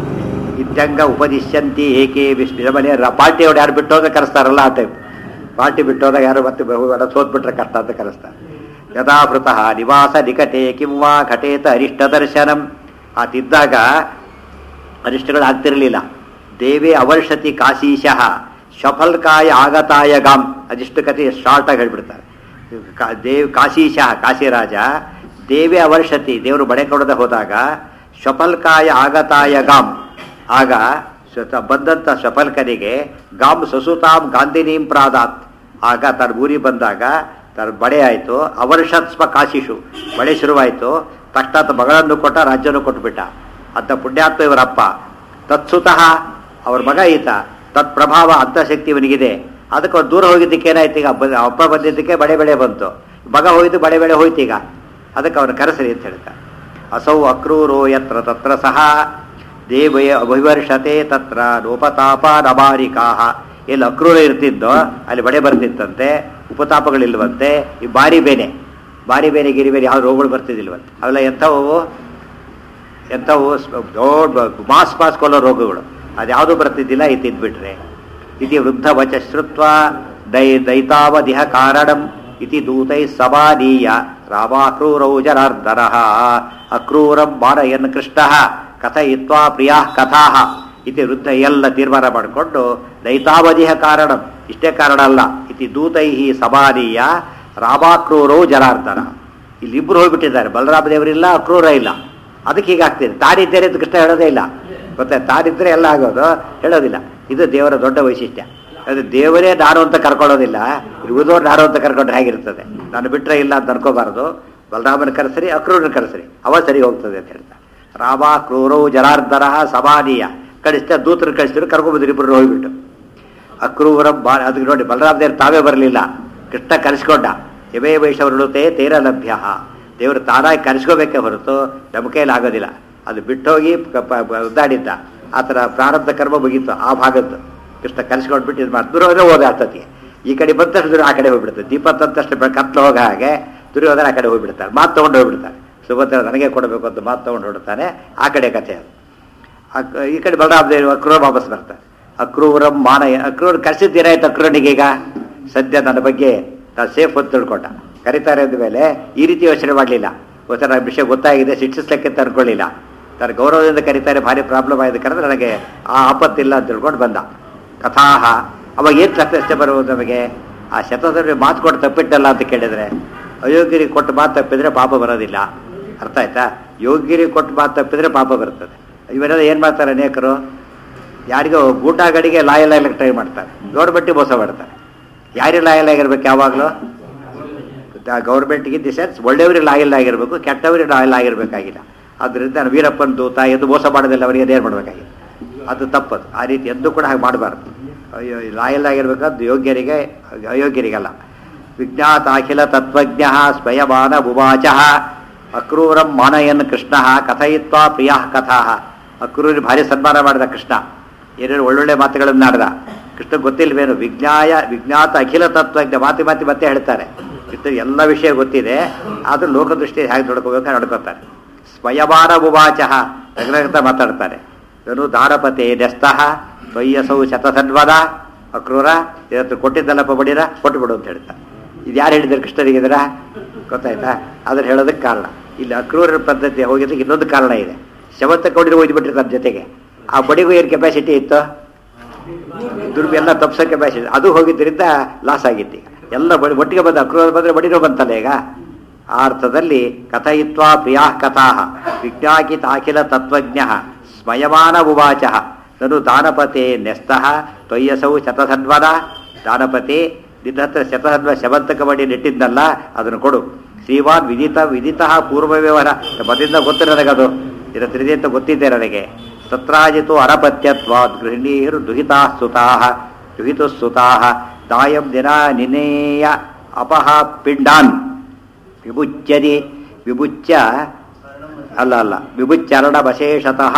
ಇದ್ದಂಗ ಉಪದಿಶ್ಯಂತಿ ಏಕೆ ವಿಸ್ಮನೆ ಪಾರ್ಟಿ ಅವ್ರು ಯಾರು ಬಿಟ್ಟೋದಾಗ ಕರೆಸ್ತಾರಲ್ಲ ಆ ಟೈಪ್ ಪಾರ್ಟಿ ಬಿಟ್ಟೋದಾಗ ಯಾರು ಮತ್ತೆ ಬಹುಬೇಡ ಸೋತ್ಬಿಟ್ರೆ ಕಷ್ಟ ಅಂತ ಕರೆಸ್ತಾರೆ ಯಥಾಭೃತಃ ನಿವಾಸ ನಿಕಟೆ ಕಿಂವಾ ಘಟೇತ ಅರಿಷ್ಟ ದರ್ಶನಂ ಆತಿದ್ದಾಗ ಅರಿಷ್ಟಗಳು ಆಗ್ತಿರಲಿಲ್ಲ ದೇವೇ ಅವರ್ಷತಿ ಕಾಶೀಶಃ ಶಫಲ್ಕಾಯ ಆಗತಾಯ ಗಾಮ್ ಅದಿಷ್ಟು ಕತೆ ಶಾರ್ಟಾಗಿ ಹೇಳ್ಬಿಡ್ತಾರೆ ಕಾ- ದೇವ್ ಕಾಶೀಶಃ ಕಾಶಿರಾಜ ದೇವೇ ಅವರ್ಷತಿ ದೇವರು ಬಡೆ ಕೊಡದೆ ಹೋದಾಗ ಶಫಲ್ಕಾಯ ಆಗತಾಯ ಗಾಮ್ ಆಗ ಸ್ವತ- ಬಂದಂಥ ಶಫಲ್ಕನಿಗೆ ಗಾಮ್ ಸಸುತಾಂ ಗಾಂಧಿನೀಂ ಪ್ರಾದಾತ್ ಆಗ ತನ್ನ ಊರಿಗೆ ಬಂದಾಗ ತನ್ನ ಬಡೆ ಆಯಿತು ಅವರ್ಷತ್ಸ್ವ ಕಾಶಿಷು ಬಳೆ ಶುರುವಾಯಿತು ತಕ್ಷಣ ಆತ ಮಗಳನ್ನು ಕೊಟ್ಟ ರಾಜ್ಯನೂ ಕೊಟ್ಬಿಟ್ಟ ಅಂತ ಪುಣ್ಯಾತ್ಮ ಇವರಪ್ಪ ತತ್ಸುತಃ ಅವ್ರ ಮಗ ಈತ ತತ್ ಪ್ರಭಾವ ಅಂತಃಶಕ್ತಿ ಇವನಿಗಿದೆ ಅದಕ್ಕೆ ಅವ್ರು ದೂರ ಹೋಗಿದ್ದಕ್ಕೆ ಏನಾಯ್ತು ಈಗ ಬ- ಅಪ್ಪ ಬಂದಿದ್ದಕ್ಕೆ ಬಡೆ ಬೆಳೆ ಬಂತು ಮಗ ಹೋಗಿದ್ದು ಬಡೆ ಬೆಳೆ ಹೋಯ್ತು ಈಗ ಅದಕ್ಕೆ ಅವನು ಕರೆಸರಿ ಅಂತ ಹೇಳ್ತಾರೆ ಅಸೌ ಅಕ್ರೂರೋ ಯತ್ರ ತತ್ರ ಸಹ ದೇವಯ ಅಭಿವರ್ಷತೆ ತತ್ರ ಲೋಪತಾಪ ನಬಾರಿಕಾಹ ಎಲ್ಲಿ ಅಕ್ರೂರ ಇರ್ತಿದ್ದೋ ಅಲ್ಲಿ ಬಡೆ ಬರ್ತಿತ್ತಂತೆ ಉಪತಾಪಗಳಿಲ್ವಂತೆ ಈ ಬಾರಿ ಬೇನೆ ಬಾರಿ ಬೇನೆ ಗಿರಿ ಬೇರೆ ಯಾವ ರೋಗಗಳು ಬರ್ತಿದ್ದಿಲ್ವಂತೆ ಅವೆಲ್ಲ ಎಂಥವು ಎಂಥವು ಸ್- ದೊಡ್ಡ ಮಾಸ್ ಮಾಸ್ ಕೊಲ್ಲೋ ರೋಗಗಳು ಅದ್ಯಾವುದೂ ಬರ್ತಿದ್ದಿಲ್ಲ ಇದು ತಿದ್ಬಿಟ್ರೆ ಇತಿ ವೃದ್ಧ ವಚ ಶ್ರುತ್ವ ದೈ ದೈತಾವಧಿಹ ಕಾರಣಂ ಇತಿ ದೂತೈ ಸಮಾನೀಯ ರಾಮಾಕ್ರೂರೌ ಜನಾರ್ದನ ಅಕ್ರೂರಂ ಮಾನಯನ್ ಕೃಷ್ಣ ಕಥಯಿತ್ವಾ ಪ್ರಿಯಾ ಕಥಾ ಇತಿ ವೃದ್ಧ ಎಲ್ಲ ತೀರ್ಮಾನ ಮಾಡಿಕೊಂಡು ದೈತಾವಧಿಹ ಕಾರಣಂ ಇಷ್ಟೇ ಕಾರಣ ಅಲ್ಲ ಇತಿ ದೂತೈ ಸಮಾನೀಯ ರಾಮಾಕ್ರೂರೌ ಜನಾರ್ದನ ಇಲ್ಲಿಬ್ಬರು ಹೋಗ್ಬಿಟ್ಟಿದ್ದಾರೆ ಬಲರಾಮ ದೇವರಿಲ್ಲ ಅಕ್ರೂರ ಇಲ್ಲ ಅದಕ್ಕೆ ಹೀಗಾಗ್ತಿದೆ ತಾನಿದ್ದೇನೆ ಅಂತ ಕೃಷ್ಣ ಹೇಳೋದೇ ಇಲ್ಲ ಗೊತ್ತಾ ತಾನಿದ್ರೆ ಎಲ್ಲ ಆಗೋದು ಹೇಳೋದಿಲ್ಲ ಇದು ದೇವರ ದೊಡ್ಡ ವೈಶಿಷ್ಟ್ಯ ಅದು ದೇವರೇ ನಾನು ಅಂತ ಕರ್ಕೊಳ್ಳೋದಿಲ್ಲ ಉಳಿದವ್ರು ನಾನು ಅಂತ ಕರ್ಕೊಂಡ್ರೆ ಹೇಗಿರ್ತದೆ ನಾನು ಬಿಟ್ಟರೆ ಇಲ್ಲ ಅಂತ ಅನ್ಕೋಬಾರ್ದು ಬಲರಾಮನ ಕರೆಸರಿ ಅಕ್ರೂರನ ಕರೆಸರಿ ಅವ ಸರಿ ಹೋಗ್ತದೆ ಅಂತ ಹೇಳ್ತಾರೆ ರಾಮ ಕ್ರೂರವು ಜನಾರ್ದನ ಸಮಾನೀಯ ಕಳಿಸ್ತಾ ದೂತರು ಕಳಿಸಿದ್ರು ಕರ್ಕೊಂಬಂದ್ರು ಇಬ್ಬರು ಹೋಗ್ಬಿಟ್ಟು ಅಕ್ರೂರ ಬಾ ಅದಕ್ಕೆ ನೋಡಿ ಬಲರಾಮ ದೇವರು ತಾವೇ ಬರಲಿಲ್ಲ ಕೃಷ್ಣ ಕರೆಸ್ಕೊಂಡ ಯಮೇ ವೈಷವರುಳುತೆ ತೇರ ಲಭ್ಯ ದೇವರು ತಾನಾಗಿ ಕರೆಸ್ಕೋಬೇಕೇ ಹೊರತು ನಮ್ಮ ಕೈಯಲ್ಲಿ ಆಗೋದಿಲ್ಲ ಅದು ಬಿಟ್ಟೋಗಿ ಕ- ಪ- ಪ- ಒದ್ದಾಡಿದ್ದ ಆ ಥರ ಪ್ರಾರಬ್ಧ ಕರ್ಮ ಮುಗೀತು ಆ ಭಾಗದ್ದು ಕೃಷ್ಣ ಕರೆಸ್ಕೊಂಡ್ಬಿಟ್ಟು ಇದು ಮಾಡಿ ದುರ್ಯೋಧನ ಹೋದ ಅರ್ಥತಿ ಈ ಕಡೆ ಬಂದಷ್ಟು ದುರ್ಯ ಆ ಕಡೆ ಹೋಗ್ಬಿಡುತ್ತೆ ದೀಪ ತಂತಷ್ಟು ಬೆ- ಕತ್ಲು ಹೋಗ ಹಾಗೆ ದುರ್ಯೋಧನ ಆ ಕಡೆ ಹೋಗ್ಬಿಡ್ತಾರೆ ಮಾತು ತೊಗೊಂಡು ಹೋಗ್ಬಿಡ್ತಾರೆ ಸುಭದ್ರ ನನಗೆ ಕೊಡಬೇಕು ಅಂತ ಮಾತು ತೊಗೊಂಡು ಹೊರಡ್ತಾನೆ ಆ ಕಡೆ ಕಥೆ ಅದು ಅಕ್- ಈ ಕಡೆ ಬಲರಾಮ ದೇವರು ಅಕ್ರೂರ ವಾಪಸ್ ಬರ್ತಾರೆ ಅಕ್ರೂರಂ ಮಾನಯ ಅಕ್ರೂರ್ ಕರೆಸಿದ್ದೀರಾಯ್ತು ಅಕ್ರೂರನಿಗೆ ಈಗ ಸದ್ಯ ನನ್ನ ಬಗ್ಗೆ ನಾನು ಸೇಫ್ ಅಂತ ತಿಳ್ಕೊಂಡ ಕರೀತಾರೆ ಅಂದ ಮೇಲೆ ಈ ರೀತಿ ಯೋಚನೆ ಮಾಡಲಿಲ್ಲ ಗೊತ್ತಾ ವಿಷಯ ಗೊತ್ತಾಗಿದೆ ಶಿಕ್ಷಿಸ್ಲಿಕ್ಕೆ ಅಂತ ಅನ್ಕೊಳ್ಳಿಲ್ಲ ತನ್ನ ಗೌರವದಿಂದ ಕರೀತಾರೆ ಭಾರಿ ಪ್ರಾಬ್ಲಮ್ ಆಗಿದೆ ಕರೆದ್ರೆ ನನಗೆ ಆ ಆಪತ್ತಿಲ್ಲ ಅಂತ ತಿಳ್ಕೊಂಡು ಬಂದ ಕಥಾಹ ಅವಾಗ ಏನು ಪ್ರಶ್ನೆ ಬರುವುದು ನಮಗೆ ಆ ಶತದಲ್ಲಿ ಮಾತು ಕೊಟ್ಟು ತಪ್ಪಿಟ್ಟಲ್ಲ ಅಂತ ಕೇಳಿದ್ರೆ ಅಯೋಗ್ಯರಿಗೆ ಕೊಟ್ಟು ಮಾತು ತಪ್ಪಿದ್ರೆ ಪಾಪ ಬರೋದಿಲ್ಲ ಅರ್ಥ ಆಯ್ತಾ ಯೋಗ್ಯರಿಗೆ ಕೊಟ್ಟು ಮಾತು ತಪ್ಪಿದ್ರೆ ಪಾಪ ಬರ್ತದೆ ಇವರೆಲ್ಲ ಏನು ಮಾಡ್ತಾರೆ ಅನೇಕರು ಯಾರಿಗೋ ಗೂಟಾಗಡಿಗೆ ಲಾಯಲ್ ಆಗಲಿಕ್ಕೆ ಟ್ರೈ ಮಾಡ್ತಾರೆ ಗೌರ್ಮೆಂಟಿಗೆ ಮೋಸ ಮಾಡ್ತಾರೆ ಯಾರಿಗೆ ಲಾಯಲ್ ಆಗಿರ್ಬೇಕು ಯಾವಾಗಲೂ ಗೌರ್ಮೆಂಟ್ಗೆ ದಿ ಸೆನ್ಸ್ ಒಳ್ಳೆಯವ್ರಿಗೆ ಲಾಯಲ್ ಆಗಿರಬೇಕು ಕೆಟ್ಟವ್ರಿಗೆ ಲಾಯಲ್ ಆಗಿರಬೇಕಾಗಿಲ್ಲ ಅದರಿಂದ ನಾನು ವೀರಪ್ಪನ ದೂತ ಎಂದು ಮೋಸ ಮಾಡೋದಿಲ್ಲ ಅವರಿಗೆ ಅದೇನು ಮಾಡಬೇಕಾಗಿಲ್ಲ ಅದು ತಪ್ಪದು ಆ ರೀತಿ ಎಂದೂ ಕೂಡ ಹಾಗೆ ಮಾಡಬಾರ್ದು ಅಯ್ಯೋ ಲಾಯಲ್ ಆಗಿರ್ಬೇಕಾದ್ದು ಯೋಗ್ಯರಿಗೆ ಅಯೋಗ್ಯರಿಗಲ್ಲ ವಿಜ್ಞಾತ ಅಖಿಲ ತತ್ವಜ್ಞ ಸ್ವಯಮಾನ ಬುವಾಚ ಅಕ್ರೂರಂ ಮಾನಯನ್ ಕೃಷ್ಣ ಕಥಯಿತ್ವಾ ಪ್ರಿಯ ಕಥಾ ಅಕ್ರೂರಿ ಭಾರಿ ಸನ್ಮಾನ ಮಾಡಿದ ಕೃಷ್ಣ ಏನೇನು ಒಳ್ಳೊಳ್ಳೆ ಮಾತುಗಳನ್ನು ಆಡ್ದ ಕೃಷ್ಣ ಗೊತ್ತಿಲ್ವೇನು ವಿಜ್ಞಾಯ ವಿಜ್ಞಾತ ಅಖಿಲ ತತ್ವಜ್ಞ ಮಾತಿ ಮಾತಿ ಮತ್ತೆ ಹೇಳ್ತಾರೆ ಕೃಷ್ಣ ಎಲ್ಲ ವಿಷಯ ಗೊತ್ತಿದೆ ಆದರೂ ಲೋಕದೃಷ್ಟಿ ಹೇಗೆ ನೋಡ್ಕೋಬೇಕು ನಡ್ಕೋತಾರೆ ಸ್ವಯಮಾನ ಬುವಾಚ ರಗರಗತ ಮಾತಾಡ್ತಾರೆ ಇವನು ದಾರಪತೆ ನೆಸ್ತಃ ತ್ವಯ್ಯಸೌ ಶತಸನ್ವದ ಅಕ್ರೂರ ಇವತ್ತು ಕೊಟ್ಟಿದ್ದಲ್ಲಪ್ಪ ಬಡೀರ ಕೊಟ್ಟು ಬಿಡು ಅಂತ ಹೇಳ್ತಾರೆ ಇದು ಯಾರು ಹೇಳಿದ್ದಾರೆ ಕೃಷ್ಣನಿಗೆ ಇದರ ಗೊತ್ತಾಯ್ತಾ ಅದನ್ನ ಹೇಳೋದಕ್ಕೆ ಕಾರಣ ಇಲ್ಲಿ ಅಕ್ರೂರರ ಪದ್ಧತಿ ಹೋಗಿದ್ದಕ್ಕೆ ಇನ್ನೊಂದು ಕಾರಣ ಇದೆ ಶವತ್ತ ಕೌಡಿರು ಒಯ್ದುಬಿಟ್ಟಿರ್ತಾರೆ ಜೊತೆಗೆ ಆ ಬಡಿಗೂ ಏನು ಕೆಪಾಸಿಟಿ ಇತ್ತು ದುರ್ಬಿ ಎಲ್ಲ ತಪ್ಸೋ ಕೆಪಾಸಿಟಿ ಅದು ಹೋಗಿದ್ದರಿಂದ ಲಾಸ್ ಆಗಿತ್ತು ಈಗ ಎಲ್ಲ ಬಡಿ ಒಟ್ಟಿಗೆ ಬಂದ ಅಕ್ರೂರ ಬಂದರೆ ಬಡಿನೂ ಬಂತಲ್ಲ ಈಗ ಆ ಅರ್ಥದಲ್ಲಿ ಕಥಯಿತ್ವಾ ಪ್ರಿಯಾ ಕಥಾ ವಿಜ್ಞಾಕಿತ ಅಖಿಲ ತತ್ವಜ್ಞ ಸ್ಮಯಮಾನ ಉವಾಚ ನನು ದಾನಪತೆ ನೆಸ್ತಃ ತ್ವಯ್ಯಸೌ ಶತಸನ್ವನ ದಾನಪತಿ ನಿನ್ನ ಹತ್ರ ಶತಸನ್ವ ಶವಂತಕ ಮಾಡಿ ನೆಟ್ಟಿದ್ನಲ್ಲ ಅದನ್ನು ಕೊಡು ಶ್ರೀವಾನ್ ವಿದಿತ ವಿದಿತ ಪೂರ್ವ ವ್ಯವಹಾರ ಮೊದಲಿಂದ ಗೊತ್ತು ನನಗದು ಇದರ ತಿಳಿದೆ ಅಂತ ಗೊತ್ತಿದೆ ನನಗೆ ಸತ್ರಾಜಿತು ಅರಪತ್ಯತ್ವಾದ್ ಗೃಹಿಣೀರು ದುಹಿತಾ ಸುತಾ ದುಹಿತು ಸುತಾ ದಾಯಂ ದಿನ ನಿನೇಯ ಅಪಹ ಪಿಂಡಾನ್ ವಿಭುಚ್ಯದಿ ವಿಭುಚ್ಯ ಅಲ್ಲ ಅಲ್ಲ ವಿಭುಚ್ಚರಣ ಬಶೇಷತಃ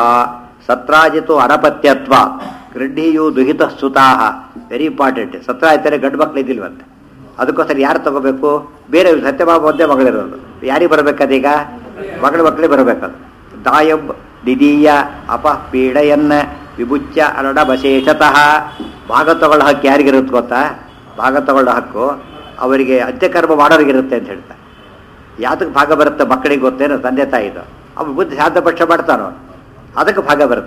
ಸತ್ರಾಜಿತು ಅನಪತ್ಯತ್ವ ಗೃಢಿಯು ದುಹಿತ ಸುತಾಹ ವೆರಿ ಇಂಪಾರ್ಟೆಂಟ್ ಸತ್ರ ಆಯ್ತಾರೆ ಗಂಡು ಮಕ್ಳು ಇದ್ದಿಲ್ವಂತೆ ಅದಕ್ಕೋಸ್ಕರ ಯಾರು ತಗೋಬೇಕು ಬೇರೆ ಸತ್ಯಭಾಮ ಒಂದೇ ಮಗಳಿರೋದು ಯಾರಿಗೆ ಬರಬೇಕದೀಗ ಮಗಳ ಮಕ್ಕಳೇ ಬರಬೇಕದು ದಾಯಂ ನಿಧೀಯ ಅಪ ಪೀಡೆಯನ್ನ ವಿಭುಚ್ಯ ಅರಣ ಬಶೇಷತಃ ಭಾಗ ತಗೊಳ್ಳೋ ಹಕ್ಕು ಯಾರಿಗಿರುತ್ತೆ ಗೊತ್ತಾ ಭಾಗ ತಗೊಳ್ಳೋ ಹಕ್ಕು ಅವರಿಗೆ ಅಂತ್ಯಕರ್ಮ ಮಾಡೋರಿಗಿರುತ್ತೆ ಅಂತ ಹೇಳ್ತಾರೆ ಯಾತಕ್ಕೆ ಭಾಗ ಬರುತ್ತೆ ಮಕ್ಕಳಿಗೆ ಗೊತ್ತೇನೋ ತಂದೆ ತಾಯಿದು ಅವ್ನು ಬುದ್ಧಿ ಶಾಂತ ಪಕ್ಷ ಮಾಡ್ತಾನೋ ಅದಕ್ಕೆ ಭಾಗ ಬರ್ತದೆ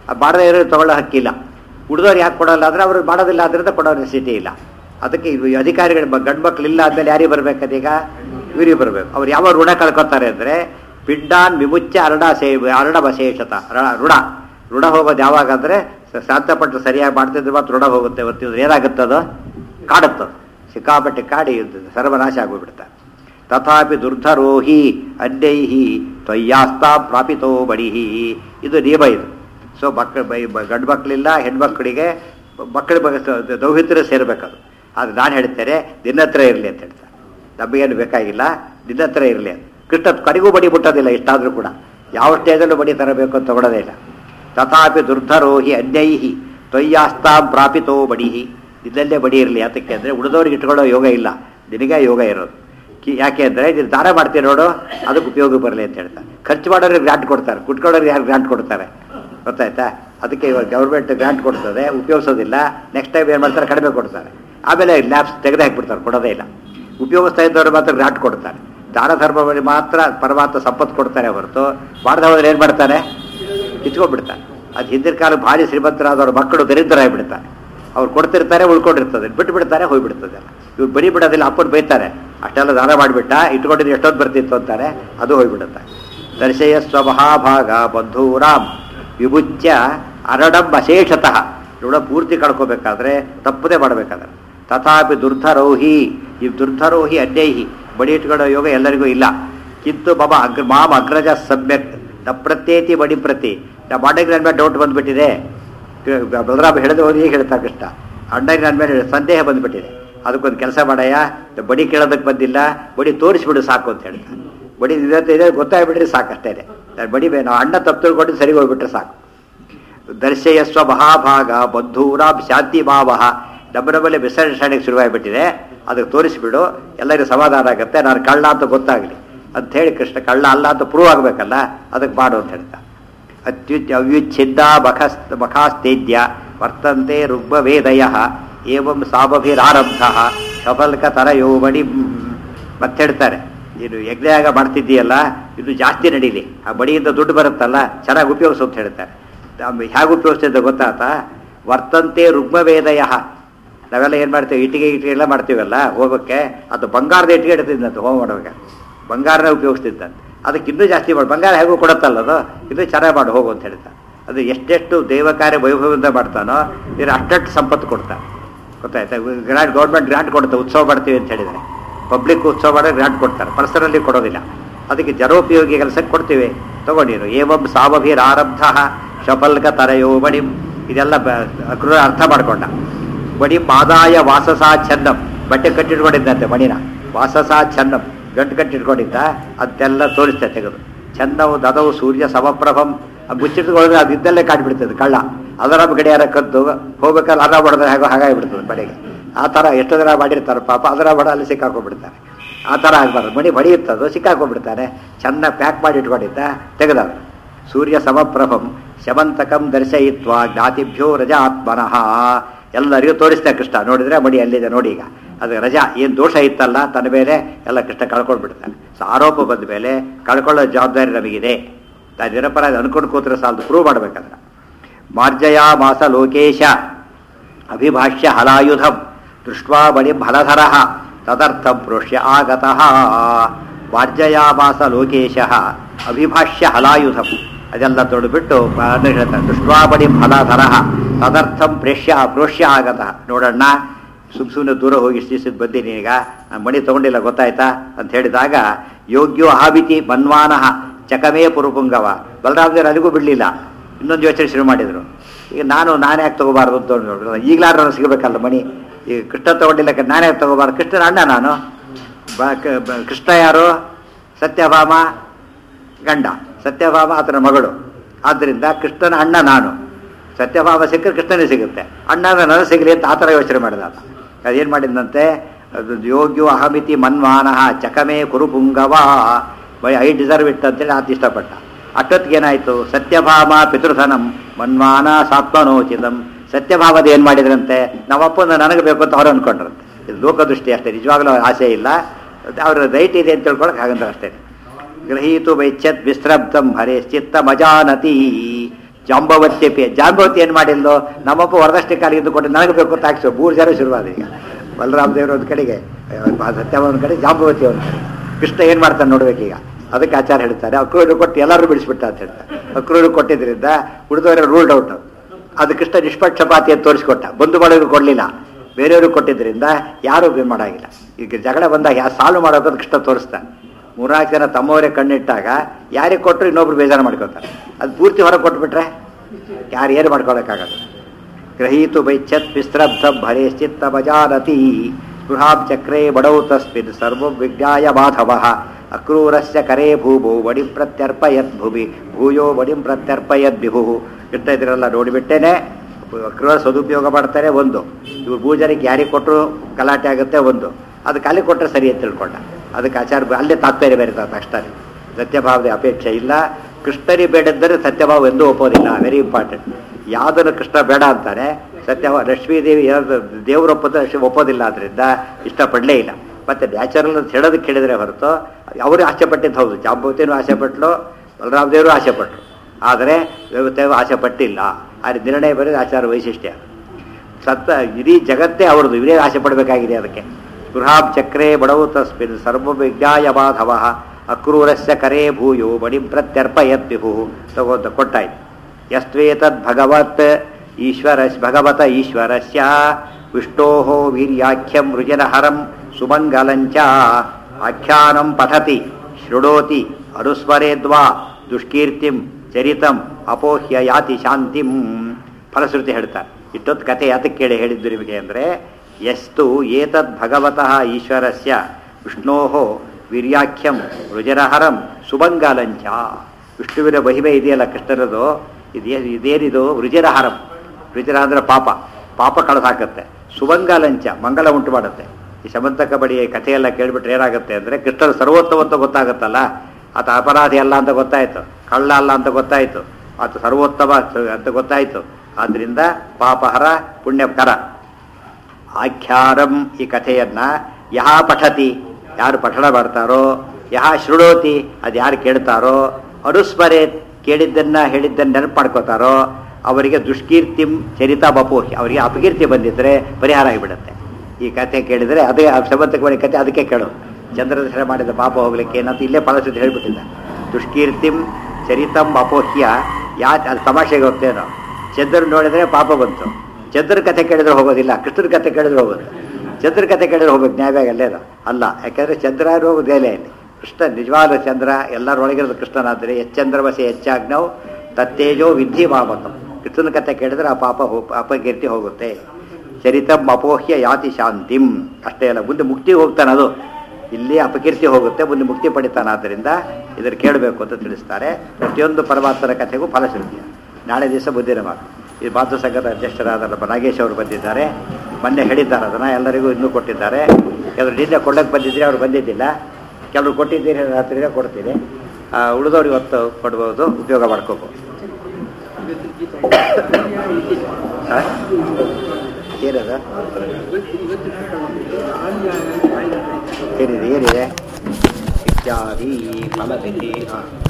ಮಾಡದೇ ಇರೋ ತಗೊಳ್ಳೋ ಹಕ್ಕಿಲ್ಲ ಉಳಿದವ್ರು ಯಾಕೆ ಕೊಡೋಲ್ಲ ಅಂದರೆ ಅವ್ರು ಮಾಡೋದಿಲ್ಲ ಅದರಿಂದ ಕೊಡೋ ನೆಸಿಟಿ ಇಲ್ಲ ಅದಕ್ಕೆ ಇವು ಅಧಿಕಾರಿಗಳು ಬ- ಗಂಡು ಮಕ್ಳು ಇಲ್ಲ ಆದ್ಮೇಲೆ ಯಾರಿಗೆ ಬರ್ಬೇಕು ಅದೀಗ ಇವರಿಗೆ ಬರಬೇಕು ಅವ್ರು ಯಾವ ಋಣ ಕಳ್ಕೊತಾರೆ ಅಂದರೆ ಪಿಂಡಾನ್ ವಿಮುಚ್ಚ ಅರಡ ಸೇ ಅರಡ ಬಸೇಷತ ರ- ಋಣ ಋಣ ಹೋಗೋದು ಯಾವಾಗ ಅಂದರೆ ಶಾಂತಪಟ್ಟು ಸರಿಯಾಗಿ ಮಾಡ್ತಿದ್ರೆ ಮಾತ್ರ ಋಣ ಹೋಗುತ್ತೆ ಹೊತ್ತಿದ್ರೆ ಏನಾಗುತ್ತದು ಕಾಡುತ್ತದು ಸಿಕ್ಕಾಪಟ್ಟೆ ಕಾಡಿ ಸರ್ವನಾಶ ಆಗೋಗ್ಬಿಡ್ತಾರೆ ತಥಾಪಿ ದುರ್ಧರೋಹಿ ಅನ್ಯೈಹಿ ತ್ವಯ್ಯಾಸ್ತಾ ಪ್ರಾಪಿತೋ ಬಡಿಹಿ ಇದು ನಿಯಮ ಇದು ಸೊ ಮಕ್ಕಳು ಗಂಡು ಮಕ್ಕಳಿಲ್ಲ ಹೆಣ್ಮಕ್ಳಿಗೆ ಮಕ್ಕಳ ಬಗ್ಗೆ ದೌಹಿತ್ರು ಸೇರ್ಬೇಕದು ಅದು ನಾನು ಹೇಳ್ತೇನೆ ನಿನ್ನ ಹತ್ರ ಇರಲಿ ಅಂತ ಹೇಳ್ತಾರೆ ನಮಗೇನು ಬೇಕಾಗಿಲ್ಲ ನಿನ್ನ ಹತ್ರ ಇರಲಿ ಅಂತ ಕೃಷ್ಣ ಕಡೆಗೂ ಬಡಿ ಮುಟ್ಟೋದಿಲ್ಲ ಇಷ್ಟಾದರೂ ಕೂಡ ಯಾವ ಸ್ಟೇಜಲ್ಲೂ ಬಡಿ ತರಬೇಕು ಅಂತ ತಗೊಳ್ಳೋದೇ ಇಲ್ಲ ತಥಾಪಿ ದುರ್ಧರೋಹಿ ಅನ್ಯೈಹಿ ತ್ವಯ್ಯಾಸ್ತಾಂ ಪ್ರಾಪಿತೋ ಬಡಿಹಿ ಇದಲ್ಲೇ ಬಡಿ ಇರಲಿ ಯಾತಕ್ಕೆ ಅಂದರೆ ಉಳಿದವ್ರಿಗೆ ಇಟ್ಕೊಳ್ಳೋ ಯೋಗ ಇಲ್ಲ ನಿನಗೆ ಯೋಗ ಇರೋದು ಕಿ ಯಾಕೆ ಅಂದರೆ ಇದು ದಾನ ಮಾಡ್ತೀವಿ ನೋಡು ಅದಕ್ಕೆ ಉಪಯೋಗ ಬರಲಿ ಅಂತ ಹೇಳ್ತಾರೆ ಖರ್ಚು ಮಾಡೋರಿಗೆ ಗ್ರಾಂಟ್ ಕೊಡ್ತಾರೆ ಕುಟ್ಕೊಳ್ಳೋರಿಗೆ ಯಾರು ಗ್ರಾಂಟ್ ಕೊಡ್ತಾರೆ ಗೊತ್ತಾಯ್ತಾ ಅದಕ್ಕೆ ಇವಾಗ ಗೌರ್ಮೆಂಟ್ ಗ್ರಾಂಟ್ ಕೊಡ್ತದೆ ಉಪಯೋಗಿಸೋದಿಲ್ಲ ನೆಕ್ಸ್ಟ್ ಟೈಮ್ ಏನು ಮಾಡ್ತಾರೆ ಕಡಿಮೆ ಕೊಡ್ತಾರೆ ಆಮೇಲೆ ಲ್ಯಾಬ್ಸ್ ತೆಗೆದು ಹಾಕ್ಬಿಡ್ತಾರೆ ಕೊಡೋದೇ ಇಲ್ಲ ಉಪಯೋಗಿಸ್ತಾ ಇದ್ದವ್ರು ಮಾತ್ರ ಗ್ರಾಂಟ್ ಕೊಡ್ತಾರೆ ದಾನ ಧರ್ಮದಲ್ಲಿ ಮಾತ್ರ ಪರಮಾತ್ಮ ಸಂಪತ್ತು ಕೊಡ್ತಾರೆ ಹೊರತು ಮಾಡದ ಹೋದ್ರೆ ಏನು ಮಾಡ್ತಾನೆ ಕಿತ್ಕೊಂಡ್ಬಿಡ್ತಾನೆ ಅದು ಹಿಂದಿನ ಕಾಲ ಭಾರಿ ಶ್ರೀಮಂತರಾದವ್ರ ಮಕ್ಕಳು ದರಿದ್ರಾಗ್ಬಿಡ್ತಾರೆ ಅವ್ರು ಕೊಡ್ತಿರ್ತಾರೆ ಉಳ್ಕೊಂಡಿರ್ತದೆ ಬಿಟ್ಟು ಬಿಡ್ತಾರೆ ಹೋಗ್ಬಿಡ್ತದೆ ಇವ್ರು ಬರೀ ಬಿಡೋದಿಲ್ಲ ಅಪ್ಪನ ಬೈತಾರೆ ಅಷ್ಟೆಲ್ಲ ದಾನ ಮಾಡಿಬಿಟ್ಟ ಇಟ್ಕೊಂಡಿದ್ದು ಎಷ್ಟೊತ್ತು ಬರ್ತಿತ್ತು ಅಂತಾರೆ ಅದು ಹೋಗ್ಬಿಡುತ್ತೆ ದರ್ಶಯ ಸ್ವಮಹಾಭಾಗ ಬಂಧೂರಾಮ್ ವಿಭುಜ್ಯ ಅರಡಂ ಅಶೇಷತಃ ಋಣ ಪೂರ್ತಿ ಕಳ್ಕೋಬೇಕಾದ್ರೆ ತಪ್ಪದೇ ಮಾಡಬೇಕಾದ್ರೆ ತಥಾಪಿ ದುರ್ಧರೋಹಿ ಈ ದುರ್ಧರೋಹಿ ಅನ್ಯೈಹಿ ಬಡಿ ಇಟ್ಕೊಳ್ಳೋ ಯೋಗ ಎಲ್ಲರಿಗೂ ಇಲ್ಲ ಕಿಂತು ಮಮ ಅಗ್ರ ಮಾಮ್ ಅಗ್ರಜ ಸಮ್ಯಕ್ ನ ಪ್ರತ್ಯೇತಿ ಬಡಿ ಪ್ರತಿ ನಾ ಬಾಂಡಗೆ ನನ್ನ ಮೇಲೆ ಡೌಟ್ ಬಂದ್ಬಿಟ್ಟಿದೆ ಕ- ಬಲರಾಮ ಹೇಳಿದ ಹೋಗಿ ಈಗ ಹೇಳ್ತಾ ಕೃಷ್ಣ ಅಣ್ಣಗೆ ನನ್ನ ಮೇಲೆ ಸಂದೇಹ ಬಂದ್ಬಿಟ್ಟಿದೆ ಅದಕ್ಕೊಂದು ಕೆಲಸ ಮಾಡಯ್ಯ ಬಡಿ ಕೇಳೋದಕ್ಕೆ ಬಂದಿಲ್ಲ ಬಡಿ ತೋರಿಸ್ಬಿಡು ಸಾಕು ಅಂತ ಹೇಳ್ತಾನೆ ಬಡಿ ಇದೆ ಇದೆ ಗೊತ್ತಾಗ್ಬಿಟ್ರೆ ಸಾಕಷ್ಟೇ ನಾನು ಬಡಿ ಬೇ ನಾವು ಅಣ್ಣ ತಪ್ಪು ತಿಳ್ಕೊಂಡು ಸರಿ ಹೋಗ್ಬಿಟ್ರೆ ಸಾಕು ದರ್ಶಯಸ್ವ ಮಹಾಭಾಗ ಬಂಧೂರಾಮ್ ಶಾಂತಿ ಭಾವ ನಮ್ಮ ನಮ್ಮಲ್ಲಿ ಮಿಸ್ಅಂಡರ್ಸ್ಟ್ಯಾಂಡಿಂಗ್ ಶುರುವಾಗ್ಬಿಟ್ಟಿದೆ ಅದಕ್ಕೆ ತೋರಿಸ್ಬಿಡು ಎಲ್ಲರಿಗೂ ಸಮಾಧಾನ ಆಗುತ್ತೆ ನಾನು ಕಳ್ಳ ಅಂತ ಗೊತ್ತಾಗಲಿ ಅಂತ ಹೇಳಿ ಕೃಷ್ಣ ಕಳ್ಳ ಅಲ್ಲ ಅಂತ ಪ್ರೂವ್ ಆಗಬೇಕಲ್ಲ ಅದಕ್ಕೆ ಮಾಡು ಅಂತ ಹೇಳ್ತಾ ಅತ್ಯುಚ್ಚ ಅವ್ಯುಚ್ಛಿದ್ದ ಮಖಸ್ ಮಖಾಸ್ತೇದ್ಯ ವರ್ತಂತೆ ಋಗ್ವೇದಯ ಏವಂ ಸಾಮಭಿರಾರಬ್ಧ ಸಫಲ್ಕ ತರಯೋ ಬಡಿ ಮತ್ತೆ ಹೇಳ್ತಾರೆ ನೀನು ಯಜ್ಞಯಾಗ ಮಾಡ್ತಿದ್ದೀಯಲ್ಲ ಇದು ಜಾಸ್ತಿ ನಡೀಲಿ ಆ ಬಡಿಯಿಂದ ದುಡ್ಡು ಬರುತ್ತಲ್ಲ ಚೆನ್ನಾಗಿ ಉಪಯೋಗಿಸು ಅಂತ ಹೇಳ್ತಾರೆ ಹೇಗೆ ಉಪಯೋಗಿಸ್ತಿದ್ದ ಗೊತ್ತಾತ ವರ್ತಂತೆ ರುಗ್ಮವೇದಯ ನಾವೆಲ್ಲ ಏನು ಮಾಡ್ತೀವಿ ಇಟ್ಟಿಗೆ ಇಟ್ಟಿಗೆ ಎಲ್ಲ ಮಾಡ್ತೀವಲ್ಲ ಹೋಗೋಕ್ಕೆ ಅದು ಬಂಗಾರದ ಇಟ್ಟಿಗೆ ಇಡ್ತಿದ್ದಂತೆ ಹೋಮ ಮಾಡುವಾಗ ಬಂಗಾರನ ಉಪಯೋಗಿಸ್ತಿದ್ದಂತೆ ಅದಕ್ಕೆ ಇನ್ನೂ ಜಾಸ್ತಿ ಮಾಡಿ ಬಂಗಾರ ಹೇಗೂ ಕೊಡುತ್ತಲ್ಲ ಅದು ಇನ್ನೂ ಚೆನ್ನಾಗಿ ಮಾಡಿ ಹೋಗು ಅಂತ ಹೇಳ್ತಾರೆ ಅದು ಎಷ್ಟೆಷ್ಟು ದೇವ ಕಾರ್ಯ ವೈಭವದಿಂದ ಮಾಡ್ತಾನೋ ಇನ್ನು ಅಷ್ಟಷ್ಟು ಸಂಪತ್ತು ಕೊಡ್ತಾನೆ ಗೊತ್ತಾಯ್ತಾ ಗ್ರಾಂಟ್ ಗೌರ್ಮೆಂಟ್ ಗ್ರಾಂಟ್ ಕೊಡುತ್ತೆ ಉತ್ಸವ ಮಾಡ್ತೀವಿ ಅಂತ ಹೇಳಿದರೆ ಪಬ್ಲಿಕ್ ಉತ್ಸವ ಮಾಡೋದು ಗ್ರಾಂಟ್ ಕೊಡ್ತಾರೆ ಪರ್ಸನಲ್ಲಿ ಕೊಡೋದಿಲ್ಲ ಅದಕ್ಕೆ ಜನೋಪಯೋಗಿ ಕೆಲಸಕ್ಕೆ ಕೊಡ್ತೀವಿ ತಗೊಂಡಿರು ಏವಂ ಸಾವಭಿರಾರಬ್ಧ ಶಫಲ್ಕ ತರಯೋ ಬಡಿಂ ಇದೆಲ್ಲ ಬ- ಅಕ್ರೂರ ಅರ್ಥ ಮಾಡ್ಕೊಂಡ ಬಡಿ ಮಾದಾಯ ವಾಸಸಾ ಚನ್ನಂ ಬಟ್ಟೆ ಕಟ್ಟಿಟ್ಕೊಂಡಿದ್ದಂತೆ ಮಣಿನ ವಾಸಸಾ ಚನ್ನಂ ಗಂಟು ಕಟ್ಟಿಟ್ಕೊಂಡಿದ್ದ ಅದೆಲ್ಲ ತೋರಿಸ್ತೆ ತೆಗೆದು ಚನ್ನವು ದದವು ಸೂರ್ಯ ಸಮಪ್ರಭಂ ಮುಚ್ಚಿಟ್ಕೊಳ್ಳೋದ್ರೆ ಅದು ಇದ್ದಲ್ಲೇ ಕಾಟ್ಬಿಡ್ತದೆ ಕಳ್ಳ ಅದರ ಗಡಿಯಾರ ಕದ್ದು ಹೋಗ್ಬೇಕಾದ್ರೆ ಅದ ಬಡದ್ರೆ ಹೇಗೋ ಹಾಗಾಗಿಬಿಡ್ತದೆ ಬಡಿಗೆ ಆ ಥರ ಎಷ್ಟೋ ಜನ ಮಾಡಿರ್ತಾರೆ ಪಾಪ ಅದರ ಬಡ ಅಲ್ಲಿ ಸಿಕ್ಕಾಕೊಂಡ್ಬಿಡ್ತಾರೆ ಆ ಥರ ಆಗಬಾರ್ದು ಮಣಿ ಬಡಿಯುತ್ತದು ಸಿಕ್ಕಾಕೊಂಡ್ಬಿಡ್ತಾನೆ ಚೆನ್ನಾಗಿ ಪ್ಯಾಕ್ ಮಾಡಿ ಇಟ್ಕೊಂಡಿದ್ದ ತೆಗೆದವ ಸೂರ್ಯ ಸಮಪ್ರಭಂ ಶಮಂತಕಂ ದರ್ಶಯಿತ್ವ ಜ್ಞಾತಿಭ್ಯೋ ರಜಾತ್ಮನಃ ಎಲ್ಲರಿಗೂ ತೋರಿಸ್ತಾ ಕೃಷ್ಣ ನೋಡಿದ್ರೆ ಮಡಿ ಅಲ್ಲಿದೆ ನೋಡಿ ಈಗ ಅದು ರಜಾ ಏನು ದೋಷ ಇತ್ತಲ್ಲ ತನ್ನ ಮೇಲೆ ಎಲ್ಲ ಕೃಷ್ಣ ಕಳ್ಕೊಂಡ್ಬಿಡ್ತಾನೆ ಸೊ ಆರೋಪ ಬಂದ ಮೇಲೆ ಕಳ್ಕೊಳ್ಳೋ ಜವಾಬ್ದಾರಿ ನಮಗಿದೆ ನಾನು ನಿರಪರಾಧ ಅನ್ಕೊಂಡು ಕೂತ್ರೆ ಸಾಲದು ಪ್ರೂವ್ ಮಾಡ್ಬೇಕಾದ್ರೆ ಮಾರ್ಜಯ ಮಾಸ ಲೋಕೇಶ ಅಭಿಭಾಷ್ಯ ಹಲಾಯುಧಂ ದೃಷ್ಟ್ವಾ ಬಳಿ ಫಲಧರ ತದರ್ಥಂ ಪ್ರೋಷ್ಯ ಆಗತಃ ವಾರ್ಜಯಾಮಾಸ ಲೋಕೇಶ ಅಭಿಭಾಷ್ಯ ಹಲಾಯುಧಂ ಅದೆಲ್ಲ ತೊಡೆಬಿಟ್ಟು ಅನ್ನ ಹೇಳ್ತಾರೆ ದೃಷ್ಟ್ವಾ ಬಡಿ ಫಲಧರ ತದರ್ಥಂ ಪ್ರೇಷ್ಯ ಪ್ರೋಷ್ಯ ಆಗತಃ ನೋಡಣ್ಣ ಸುಮ್ ಸುಮ್ಮನೆ ದೂರ ಹೋಗಿ ಶಿಸ್ತು ಬಂದೀನಿ ಈಗ ನಾನು ಮಣಿ ತಗೊಂಡಿಲ್ಲ ಗೊತ್ತಾಯ್ತಾ ಅಂತ ಹೇಳಿದಾಗ ಯೋಗ್ಯೋ ಅಹಾಬಿತಿ ಮನ್ವಾನಃ ಚಕಮೇ ಪುರುಪುಂಗವ ಬಲರಾಮದೇವರು ಅದಕ್ಕೂ ಬಿಡಲಿಲ್ಲ ಇನ್ನೊಂದು ಯೋಚನೆ ಶುರು ಮಾಡಿದರು ಈಗ ನಾನು ನಾನೇ ಯಾಕೆ ತಗೋಬಾರ್ದು ಅಂತ ನೋಡಿದ್ರು ಈಗಲಾದ್ರೂ ಸಿಗಬೇಕಲ್ಲ ಮಣಿ ಈಗ ಕೃಷ್ಣ ತಗೊಂಡಿಲ್ಲ ನಾನೇ ಯಾಕೆ ತಗೋಬಾರ್ದು ಕೃಷ್ಣನ ಅಣ್ಣ ನಾನು ಬ- ಕ- ಬ- ಕೃಷ್ಣ ಯಾರು ಸತ್ಯಭಾಮ ಗಂಡ ಸತ್ಯಭಾಮ ಆತನ ಮಗಳು ಆದ್ದರಿಂದ ಕೃಷ್ಣನ ಅಣ್ಣ ನಾನು ಸತ್ಯಭಾಮ ಸಿಕ್ಕರೆ ಕೃಷ್ಣನೇ ಸಿಗುತ್ತೆ ಅಣ್ಣ ನನಗೆ ಸಿಗಲಿ ಅಂತ ಆ ಥರ ಯೋಚನೆ ಮಾಡಿದ ಆತ ಅದೇನು ಮಾಡಿದಂತೆ ಅದು ಯೋಗ್ಯೋ ಅಹಮಿತಿ ಮನ್ವಾನಃ ಚಕಮೇ ಕುರುಪುಂಗವ ಬೈ ಐ ಡಿಸರ್ವ್ ಇಟ್ ಅಂತೇಳಿ ಆತ ಇಷ್ಟಪಟ್ಟ ಅಷ್ಟೊತ್ತಿಗೆ ಏನಾಯಿತು ಸತ್ಯಭಾಮ ಪಿತೃಧನಂ ಮನ್ವಾನ ಸಾತ್ಮನೋಚಿತಂ ಸತ್ಯಭಾವದ ಏನು ಮಾಡಿದ್ರಂತೆ ನಮ್ಮಪ್ಪನ ನನಗೆ ಬೇಕು ಅಂತ ಅವ್ರು ಅಂದ್ಕೊಂಡ್ರಂತೆ ಇದು ಲೋಕದೃಷ್ಟಿ ಅಷ್ಟೇ ನಿಜವಾಗ್ಲೂ ಆಸೆ ಇಲ್ಲ ಅವ್ರ ರೈಟ್ ಇದೆ ಅಂತ ತಿಳ್ಕೊಳಕ್ ಹಾಗಂದ್ರೆ ಅಷ್ಟೇ ಗೃಹೀತು ವೈಚ್ಯತ್ ವಿಸ್ರಬ್ಧಂ ಹರೇಶ್ಚಿತ್ತ ಮಜಾನತಿ ಜಾಂಬವತಿ ಪಿ ಜಾಂಬವತಿ ಏನು ಮಾಡಿಲ್ಲು ನಮ್ಮಪ್ಪ ವರದಷ್ಟೇ ಕಾಲಿಗೆ ಕೊಟ್ಟು ನನಗೆ ಬೇಕು ಅಂತ ಹಾಕ್ಸೋ ಮೂರು ಜನ ಶುರುವಾದ ಈಗ ಬಲರಾಮ ದೇವರು ಒಂದು ಕಡೆಗೆ ಸತ್ಯವ ಒಂದು ಕಡೆ ಜಾಂಬವತಿ ಒಂದು ಕಡೆ ಕೃಷ್ಣ ಏನು ಮಾಡ್ತಾನೆ ನೋಡ್ಬೇಕೀಗ ಅದಕ್ಕೆ ಆಚಾರ ಹೇಳ್ತಾರೆ ಅಕ್ರೂರು ಕೊಟ್ಟು ಎಲ್ಲರೂ ಬಿಡಿಸ್ಬಿಟ್ಟ ಅಂತ ಹೇಳ್ತಾರೆ ಅಕ್ರೂರು ಕೊಟ್ಟಿದ್ರಿಂದ ಉಳಿದವರ ರೂಲ್ಡ್ ಔಟ್ ಅದು ಕೃಷ್ಣ ನಿಷ್ಪಕ್ಷಪಾತಿ ಅಂತ ತೋರಿಸ್ಕೊಟ್ಟ ಬಂಧು ಬಳಗ ಕೊಡಲಿಲ್ಲ ಬೇರೆಯವ್ರಿಗೆ ಕೊಟ್ಟಿದ್ದರಿಂದ ಯಾರೂ ಇದು ಮಾಡಾಗಿಲ್ಲ ಈಗ ಜಗಳ ಬಂದಾಗ ಯಾರು ಸಾಲ್ವ್ ಮಾಡೋದು ಕೃಷ್ಣ ತೋರಿಸ್ತಾನೆ ಮೂರ್ನಾಲ್ಕು ಜನ ತಮ್ಮವರೇ ಕಣ್ಣಿಟ್ಟಾಗ ಯಾರಿಗೆ ಕೊಟ್ಟರು ಇನ್ನೊಬ್ರು ಬೇಜಾರು ಮಾಡ್ಕೊತಾರೆ ಅದು ಪೂರ್ತಿ ಹೊರಗೆ ಕೊಟ್ಬಿಟ್ರೆ ಯಾರು ಏನು ಮಾಡ್ಕೊಳಕ್ಕಾಗಲ್ಲ ಗ್ರಹೀತು ಬೈಚ್ಛತ್ ವಿಸ್ರಬ್ಧ ಭರೇಶ್ಚಿತ್ತ ಬಜಾರತಿ ಸ್ಪೃಹಾಂ ಚಕ್ರೇ ಬಡೌ ತಸ್ಮಿನ್ ಸರ್ವ ವಿಜ್ಞಾಯ ಮಾಧವ ಅಕ್ರೂರಸ್ಯ ಕರೇ ಭೂಭು ಬಡಿ ಪ್ರತ್ಯರ್ಪಯತ್ ಭುವಿ ಭೂಯೋ ಬಡಿಂ ಪ್ರತ್ಯರ್ಪಯತ್ ಬಿಭು ಇರ್ತ ಇದ್ರೆಲ್ಲ ನೋಡಿಬಿಟ್ಟೇನೆ ಅಕ್ರೂರ ಸದುಪಯೋಗ ಮಾಡ್ತಾರೆ ಒಂದು ಇವ್ರು ಭೂಜರಿಗೆ ಯಾರಿಗೆ ಕೊಟ್ಟರು ಗಲಾಟೆ ಆಗುತ್ತೆ ಒಂದು ಅದಕ್ಕೆ ಅಲ್ಲಿ ಕೊಟ್ಟರೆ ಸರಿ ಅಂತ ತಿಳ್ಕೊಂಡ ಅದಕ್ಕೆ ಆಚಾರ ಅಲ್ಲೇ ತಾತ್ಪರ್ಯ ಬೇರೆ ಅಷ್ಟೇ ಸತ್ಯಭಾವದ ಅಪೇಕ್ಷೆ ಇಲ್ಲ ಕೃಷ್ಣರಿ ಬೇಡದ್ದರೆ ಸತ್ಯಭಾವ ಎಂದೂ ಒಪ್ಪೋದಿಲ್ಲ ವೆರಿ ಇಂಪಾರ್ಟೆಂಟ್ ಯಾವುದನ್ನು ಕೃಷ್ಣ ಬೇಡ ಅಂತಾನೆ ಸತ್ಯಭಾವ ಲಕ್ಷ್ಮೀ ದೇವಿ ಯಾವ್ದು ದೇವರು ಒಪ್ಪದ ಲಕ್ಷ್ಮಿ ಒಪ್ಪೋದಿಲ್ಲ ಆದ್ರಿಂದ ಇಷ್ಟಪಡಲೇ ಇಲ್ಲ ಮತ್ತೆ ನ್ಯಾಚುರಲ್ ಅಂತ ಹೇಳೋದಕ್ಕೆ ಹೇಳಿದ್ರೆ ಹೊರತು ಅವರು ಆಸೆ ಪಟ್ಟಿದ್ದು ಹೌದು ಜಾಂಬವತಿನೂ ಆಸೆ ಪಟ್ಲು ಬಲರಾಮ ದೇವರು ಆಸೆ ಪಟ್ಟರು ಆದರೆ ದೇವತೆಯು ಆಸೆ ಪಟ್ಟಿಲ್ಲ ಆದರೆ ನಿರ್ಣಯ ಬರೀ ಆಚಾರ ವೈಶಿಷ್ಟ್ಯ ಸತ್ತ ಇಡೀ ಜಗತ್ತೇ ಅವ್ರದ್ದು ಇವರೇ ಆಸೆ ಪಡಬೇಕಾಗಿದೆ ಅದಕ್ಕೆ ಗೃಹಾಂ ಚಕ್ರೇ ಬಡವು ತಸ್ಮಿನ್ ಸರ್ವವಿಜ್ಞಾಯ ಮಾಧವ ಅಕ್ರೂರಸ್ಯ ಕರೇ ಭೂಯೋ ಬಡಿಂ ಪ್ರತ್ಯರ್ಪಯತ್ ವಿಭು ತಗೋತ ಕೊಟ್ಟಾಯ್ತು ಯಸ್ತ್ವೇತದ್ ಭಗವತ್ ಈಶ್ವರ ಭಗವತ ಈಶ್ವರಸ್ಯ ವಿಷ್ಣೋ ವೀರ್ಯಾಖ್ಯಂ ರುಜನಹರಂ ಸುಮಂಗಲಂಚ ಆಖ್ಯಾನಂ ಪಠತಿ ಶೃಣೋತಿ ಅನುಸ್ಮರೇದ್ವಾ ದುಷ್ಕೀರ್ತಿಂ ಚರಿತಂ ಅಪೋಹ್ಯ ಯಾತಿ ಶಾಂತಿಂ ಫಲಶ್ರುತಿ ಹೇಳ್ತಾರೆ ಇಷ್ಟೊತ್ತು ಕಥೆ ಯಾತಕ್ಕೆ ಕೇಳಿ ಹೇಳಿದ್ದು ನಿಮಗೆ ಅಂದರೆ ಎಷ್ಟು ಏತದ್ ಭಗವತಃ ಈಶ್ವರಸ್ಯ ವಿಷ್ಣೋ ವೀರ್ಯಾಖ್ಯಂ ರುಜರಹರಂ ಸುಮಂಗಲಂಚ ವಿಷ್ಣುವಿನ ಮಹಿಮೆ ಇದೆಯಲ್ಲ ಕೃಷ್ಣನದು ಇದೇ ಇದೇನಿದು ರುಜಿರಹರಂ ರುಜಿರ ಅಂದರೆ ಪಾಪ ಪಾಪ ಕಳೆದಾಕತ್ತೆ ಸುಮಂಗಲಂಚ ಮಂಗಲ ಉಂಟು ಮಾಡುತ್ತೆ ಈ ಸಮಂತಕ ಬಡಿ ಕಥೆಯೆಲ್ಲ ಕೇಳಿಬಿಟ್ರೆ ಏನಾಗುತ್ತೆ ಅಂದರೆ ಕೃಷ್ಣನ ಸರ್ವೋತ್ತಮ ಅಂತ ಗೊತ್ತಾಗುತ್ತಲ್ಲ ಆತ ಅಪರಾಧಿ ಅಲ್ಲ ಅಂತ ಗೊತ್ತಾಯಿತು ಕಳ್ಳ ಅಲ್ಲ ಅಂತ ಗೊತ್ತಾಯಿತು ಆತ ಸರ್ವೋತ್ತಮ ಅಂತ ಗೊತ್ತಾಯಿತು ಆದ್ದರಿಂದ ಪಾಪಹರ ಪುಣ್ಯಕರ ಆಖ್ಯಾರಂ ಈ ಕಥೆಯನ್ನ ಯಹ ಪಠತಿ ಯಾರು ಪಠಣ ಮಾಡ್ತಾರೋ ಯಹ ಶೃಣೋತಿ ಅದು ಯಾರು ಕೇಳ್ತಾರೋ ಅನುಸ್ಮರೆ ಕೇಳಿದ್ದನ್ನ ಹೇಳಿದ್ದನ್ನ ನೆನಪು ಮಾಡ್ಕೋತಾರೋ ಅವರಿಗೆ ದುಷ್ಕೀರ್ತಿಂ ಚರಿತಾ ಬಪೋಹಿ ಅವರಿಗೆ ಅಪಕೀರ್ತಿ ಬಂದಿದ್ರೆ ಪರಿಹಾರ ಆಗಿಬಿಡುತ್ತೆ ಈ ಕಥೆ ಕೇಳಿದರೆ ಅದೇ ಸಮಂತಕ ಬಳಿ ಕಥೆ ಅದಕ್ಕೆ ಕೇಳೋದು ಚಂದ್ರದರ್ಶನ ಮಾಡಿದ ಪಾಪ ಹೋಗ್ಲಿಕ್ಕೆ ಏನಂತ ಇಲ್ಲೇ ಫಲಶ್ರುತಿ ಹೇಳ್ಬಿಟ್ಟಿದ್ದ ದುಷ್ಕೀರ್ತಿಂ ಚರಿತಂ ಅಪೋಹ್ಯ ಯಾ ಅದು ತಮಾಷೆಗೆ ಹೋಗ್ತೇನೋ ಚಂದ್ರ ನೋಡಿದ್ರೆ ಪಾಪ ಬಂತು ಚಂದ್ರ ಕಥೆ ಕೇಳಿದ್ರೆ ಹೋಗೋದಿಲ್ಲ ಕೃಷ್ಣನ ಕಥೆ ಕೇಳಿದ್ರೆ ಹೋಗೋದು ಚಂದ್ರ ಕಥೆ ಕೇಳಿದ್ರೆ ಹೋಗ್ಬೇಕು ನ್ಯಾಯವಾಗಿ ಅಲ್ಲೇ ಅದು ಅಲ್ಲ ಯಾಕಂದ್ರೆ ಚಂದ್ರ ಹೋಗೋದು ಮೇಲೆ ಇಲ್ಲಿ ಕೃಷ್ಣ ನಿಜವಾದ ಚಂದ್ರ ಎಲ್ಲರೊಳಗಿರೋದು ಕೃಷ್ಣನಾದರೆ ಎಚ್ಚಂದ್ರವಸೆ ಹೆಚ್ಚಾಗ್ನವು ತತ್ತೇಜೋ ವಿಧಿ ಮಾಮಕಂ ಕೃಷ್ಣನ ಕಥೆ ಕೇಳಿದ್ರೆ ಆ ಪಾಪ ಹೋ ಅಪಕೀರ್ತಿ ಹೋಗುತ್ತೆ ಚರಿತಂ ಅಪೋಹ್ಯ ಯಾತಿ ಶಾಂತಿಂ ಅಷ್ಟೇ ಅಲ್ಲ ಮುಂದೆ ಮುಕ್ತಿ ಹೋಗ್ತಾನೆ ಅದು ಇಲ್ಲಿ ಅಪಕೀರ್ತಿ ಹೋಗುತ್ತೆ ಮುಂದೆ ಮುಕ್ತಿ ಪಡಿತಾನಾದ್ದರಿಂದ ಇದನ್ನು ಕೇಳಬೇಕು ಅಂತ ತಿಳಿಸ್ತಾರೆ ಪ್ರತಿಯೊಂದು ಪರಮಾತ್ಮನ ಕಥೆಗೂ ಫಲಶ್ರುತಿ ನಾಳೆ ದಿವಸ ಬುದ್ಧಿನ ಮಾತು ಈ ಮಾತೃ ಸಂಘದ ಅಧ್ಯಕ್ಷರಾದ ನಮ್ಮ ನಾಗೇಶ್ ಅವರು ಬಂದಿದ್ದಾರೆ ಮೊನ್ನೆ ಹೇಳಿದ್ದಾರೆ ಅದನ್ನು ಎಲ್ಲರಿಗೂ ಇನ್ನೂ ಕೊಟ್ಟಿದ್ದಾರೆ ಕೆಲವರು ನಿನ್ನೆ ಕೊಡಕ್ಕೆ ಬಂದಿದ್ರೆ ಅವ್ರು ಬಂದಿದ್ದಿಲ್ಲ ಕೆಲವರು ಕೊಟ್ಟಿದ್ದೀರಿ ರಾತ್ರಿ ಕೊಡ್ತೀನಿ ಉಳಿದವ್ರು ಇವತ್ತು ಕೊಡ್ಬೋದು ಉಪಯೋಗ ಮಾಡ್ಕೋಬೋದು ಏನದ ಏನಿದೆ ಏನಿದೆ ಇತ್ಯಾದಿ ಫಲವಿಧಿ ಹಾಂ